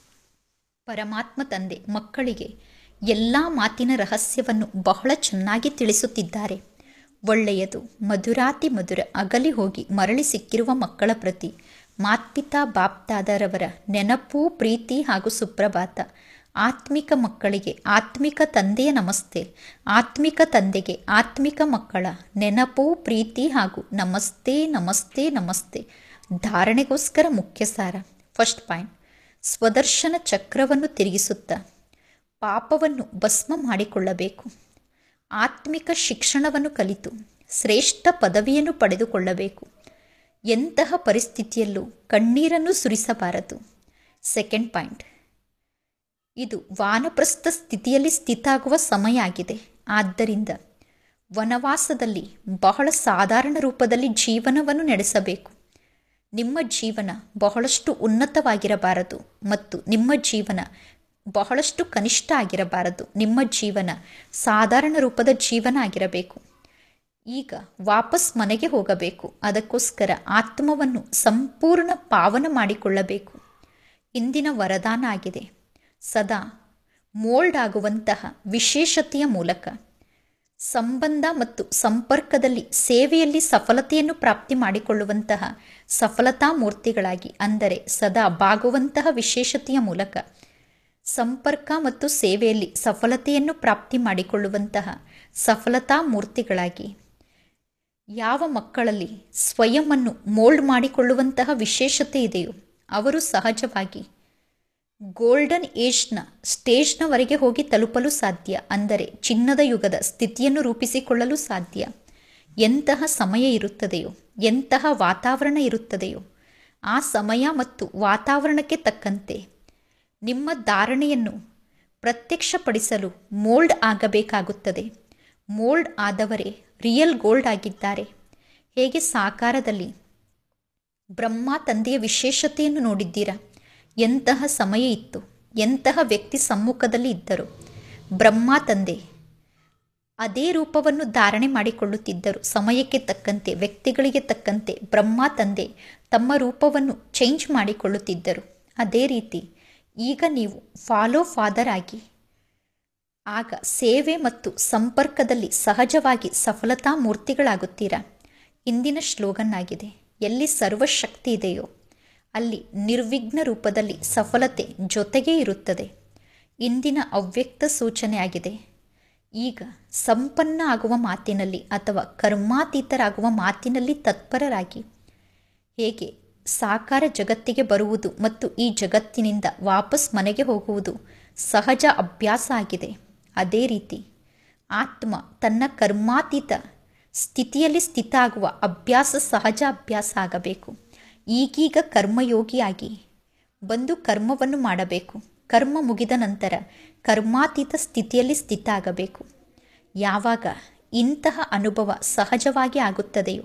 ಪರಮಾತ್ಮ ತಂದೆ ಮಕ್ಕಳಿಗೆ ಎಲ್ಲ ಮಾತಿನ ರಹಸ್ಯವನ್ನು ಬಹಳ ಚೆನ್ನಾಗಿ ತಿಳಿಸುತ್ತಿದ್ದಾರೆ ಒಳ್ಳೆಯದು ಮಧುರಾತಿ ಮಧುರ ಅಗಲಿ ಹೋಗಿ ಮರಳಿ ಸಿಕ್ಕಿರುವ ಮಕ್ಕಳ ಪ್ರತಿ ಮಾತ್ಪಿತಾ ಬಾಪ್ತಾದರವರ ನೆನಪು ಪ್ರೀತಿ ಹಾಗೂ ಸುಪ್ರಭಾತ ಆತ್ಮಿಕ ಮಕ್ಕಳಿಗೆ ಆತ್ಮಿಕ ತಂದೆಯ ನಮಸ್ತೆ ಆತ್ಮಿಕ ತಂದೆಗೆ ಆತ್ಮಿಕ ಮಕ್ಕಳ ನೆನಪು ಪ್ರೀತಿ ಹಾಗೂ ನಮಸ್ತೆ ನಮಸ್ತೆ ನಮಸ್ತೆ ಧಾರಣೆಗೋಸ್ಕರ ಮುಖ್ಯ ಸಾರ ಫಸ್ಟ್ ಪಾಯಿಂಟ್ ಸ್ವದರ್ಶನ ಚಕ್ರವನ್ನು ತಿರುಗಿಸುತ್ತಾ ಪಾಪವನ್ನು ಭಸ್ಮ ಮಾಡಿಕೊಳ್ಳಬೇಕು ಆತ್ಮಿಕ ಶಿಕ್ಷಣವನ್ನು ಕಲಿತು ಶ್ರೇಷ್ಠ ಪದವಿಯನ್ನು ಪಡೆದುಕೊಳ್ಳಬೇಕು ಎಂತಹ ಪರಿಸ್ಥಿತಿಯಲ್ಲೂ ಕಣ್ಣೀರನ್ನು ಸುರಿಸಬಾರದು ಸೆಕೆಂಡ್ ಪಾಯಿಂಟ್ ಇದು ವಾನಪ್ರಸ್ಥ ಸ್ಥಿತಿಯಲ್ಲಿ ಸ್ಥಿತಾಗುವ ಸಮಯ ಆಗಿದೆ ಆದ್ದರಿಂದ ವನವಾಸದಲ್ಲಿ ಬಹಳ ಸಾಧಾರಣ ರೂಪದಲ್ಲಿ ಜೀವನವನ್ನು ನಡೆಸಬೇಕು ನಿಮ್ಮ ಜೀವನ ಬಹಳಷ್ಟು ಉನ್ನತವಾಗಿರಬಾರದು ಮತ್ತು ನಿಮ್ಮ ಜೀವನ ಬಹಳಷ್ಟು ಕನಿಷ್ಠ ಆಗಿರಬಾರದು ನಿಮ್ಮ ಜೀವನ ಸಾಧಾರಣ ರೂಪದ ಜೀವನ ಆಗಿರಬೇಕು ಈಗ ವಾಪಸ್ ಮನೆಗೆ ಹೋಗಬೇಕು ಅದಕ್ಕೋಸ್ಕರ ಆತ್ಮವನ್ನು ಸಂಪೂರ್ಣ ಪಾವನ ಮಾಡಿಕೊಳ್ಳಬೇಕು ಇಂದಿನ ವರದಾನ ಆಗಿದೆ ಸದಾ ಮೋಲ್ಡ್ ಆಗುವಂತಹ ವಿಶೇಷತೆಯ ಮೂಲಕ ಸಂಬಂಧ ಮತ್ತು ಸಂಪರ್ಕದಲ್ಲಿ ಸೇವೆಯಲ್ಲಿ ಸಫಲತೆಯನ್ನು ಪ್ರಾಪ್ತಿ ಮಾಡಿಕೊಳ್ಳುವಂತಹ ಸಫಲತಾ ಮೂರ್ತಿಗಳಾಗಿ ಅಂದರೆ ಸದಾ ಬಾಗುವಂತಹ ವಿಶೇಷತೆಯ ಮೂಲಕ ಸಂಪರ್ಕ ಮತ್ತು ಸೇವೆಯಲ್ಲಿ ಸಫಲತೆಯನ್ನು ಪ್ರಾಪ್ತಿ ಮಾಡಿಕೊಳ್ಳುವಂತಹ ಸಫಲತಾ ಮೂರ್ತಿಗಳಾಗಿ ಯಾವ ಮಕ್ಕಳಲ್ಲಿ ಸ್ವಯಂವನ್ನು ಮೋಲ್ಡ್ ಮಾಡಿಕೊಳ್ಳುವಂತಹ ವಿಶೇಷತೆ ಇದೆಯೋ ಅವರು ಸಹಜವಾಗಿ ಗೋಲ್ಡನ್ ಏಜ್ನ ಸ್ಟೇಜ್ನವರೆಗೆ ಹೋಗಿ ತಲುಪಲು ಸಾಧ್ಯ ಅಂದರೆ ಚಿನ್ನದ ಯುಗದ ಸ್ಥಿತಿಯನ್ನು ರೂಪಿಸಿಕೊಳ್ಳಲು ಸಾಧ್ಯ ಎಂತಹ ಸಮಯ ಇರುತ್ತದೆಯೋ ಎಂತಹ ವಾತಾವರಣ ಇರುತ್ತದೆಯೋ ಆ ಸಮಯ ಮತ್ತು ವಾತಾವರಣಕ್ಕೆ ತಕ್ಕಂತೆ ನಿಮ್ಮ ಧಾರಣೆಯನ್ನು ಪ್ರತ್ಯಕ್ಷಪಡಿಸಲು ಮೋಲ್ಡ್ ಆಗಬೇಕಾಗುತ್ತದೆ ಮೋಲ್ಡ್ ಆದವರೇ ರಿಯಲ್ ಗೋಲ್ಡ್ ಆಗಿದ್ದಾರೆ ಹೇಗೆ ಸಾಕಾರದಲ್ಲಿ ಬ್ರಹ್ಮ ತಂದೆಯ ವಿಶೇಷತೆಯನ್ನು ನೋಡಿದ್ದೀರಾ ಎಂತಹ ಸಮಯ ಇತ್ತು ಎಂತಹ ವ್ಯಕ್ತಿ ಸಮ್ಮುಖದಲ್ಲಿ ಇದ್ದರು ಬ್ರಹ್ಮ ತಂದೆ ಅದೇ ರೂಪವನ್ನು ಧಾರಣೆ ಮಾಡಿಕೊಳ್ಳುತ್ತಿದ್ದರು ಸಮಯಕ್ಕೆ ತಕ್ಕಂತೆ ವ್ಯಕ್ತಿಗಳಿಗೆ ತಕ್ಕಂತೆ ಬ್ರಹ್ಮ ತಂದೆ ತಮ್ಮ ರೂಪವನ್ನು ಚೇಂಜ್ ಮಾಡಿಕೊಳ್ಳುತ್ತಿದ್ದರು ಅದೇ ರೀತಿ ಈಗ ನೀವು ಫಾಲೋ ಫಾದರ್ ಆಗಿ ಆಗ ಸೇವೆ ಮತ್ತು ಸಂಪರ್ಕದಲ್ಲಿ ಸಹಜವಾಗಿ ಸಫಲತಾ ಮೂರ್ತಿಗಳಾಗುತ್ತೀರಾ ಇಂದಿನ ಶ್ಲೋಗನ್ ಆಗಿದೆ ಎಲ್ಲಿ ಸರ್ವಶಕ್ತಿ ಇದೆಯೋ ಅಲ್ಲಿ ನಿರ್ವಿಘ್ನ ರೂಪದಲ್ಲಿ ಸಫಲತೆ ಜೊತೆಗೇ ಇರುತ್ತದೆ ಇಂದಿನ ಅವ್ಯಕ್ತ ಸೂಚನೆ ಆಗಿದೆ ಈಗ ಸಂಪನ್ನ ಆಗುವ ಮಾತಿನಲ್ಲಿ ಅಥವಾ ಕರ್ಮಾತೀತರಾಗುವ ಮಾತಿನಲ್ಲಿ ತತ್ಪರರಾಗಿ ಹೇಗೆ ಸಾಕಾರ ಜಗತ್ತಿಗೆ ಬರುವುದು ಮತ್ತು ಈ ಜಗತ್ತಿನಿಂದ ವಾಪಸ್ ಮನೆಗೆ ಹೋಗುವುದು ಸಹಜ ಅಭ್ಯಾಸ ಆಗಿದೆ ಅದೇ ರೀತಿ ಆತ್ಮ ತನ್ನ ಕರ್ಮಾತೀತ ಸ್ಥಿತಿಯಲ್ಲಿ ಸ್ಥಿತ ಆಗುವ ಅಭ್ಯಾಸ ಸಹಜ ಅಭ್ಯಾಸ ಆಗಬೇಕು ಈಗೀಗ ಕರ್ಮಯೋಗಿಯಾಗಿ ಬಂದು ಕರ್ಮವನ್ನು ಮಾಡಬೇಕು ಕರ್ಮ ಮುಗಿದ ನಂತರ ಕರ್ಮಾತೀತ ಸ್ಥಿತಿಯಲ್ಲಿ ಸ್ಥಿತ ಆಗಬೇಕು ಯಾವಾಗ ಇಂತಹ ಅನುಭವ ಸಹಜವಾಗಿ ಆಗುತ್ತದೆಯೋ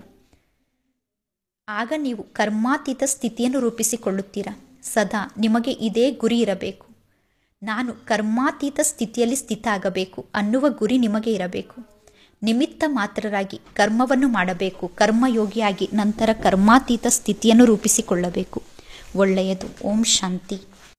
ಆಗ ನೀವು ಕರ್ಮಾತೀತ ಸ್ಥಿತಿಯನ್ನು ರೂಪಿಸಿಕೊಳ್ಳುತ್ತೀರಾ ಸದಾ ನಿಮಗೆ ಇದೇ ಗುರಿ ಇರಬೇಕು ನಾನು ಕರ್ಮಾತೀತ ಸ್ಥಿತಿಯಲ್ಲಿ ಸ್ಥಿತ ಆಗಬೇಕು ಅನ್ನುವ ಗುರಿ ನಿಮಗೆ ಇರಬೇಕು ನಿಮಿತ್ತ ಮಾತ್ರರಾಗಿ ಕರ್ಮವನ್ನು ಮಾಡಬೇಕು ಕರ್ಮಯೋಗಿಯಾಗಿ ನಂತರ ಕರ್ಮಾತೀತ ಸ್ಥಿತಿಯನ್ನು ರೂಪಿಸಿಕೊಳ್ಳಬೇಕು ಒಳ್ಳೆಯದು ಓಂ ಶಾಂತಿ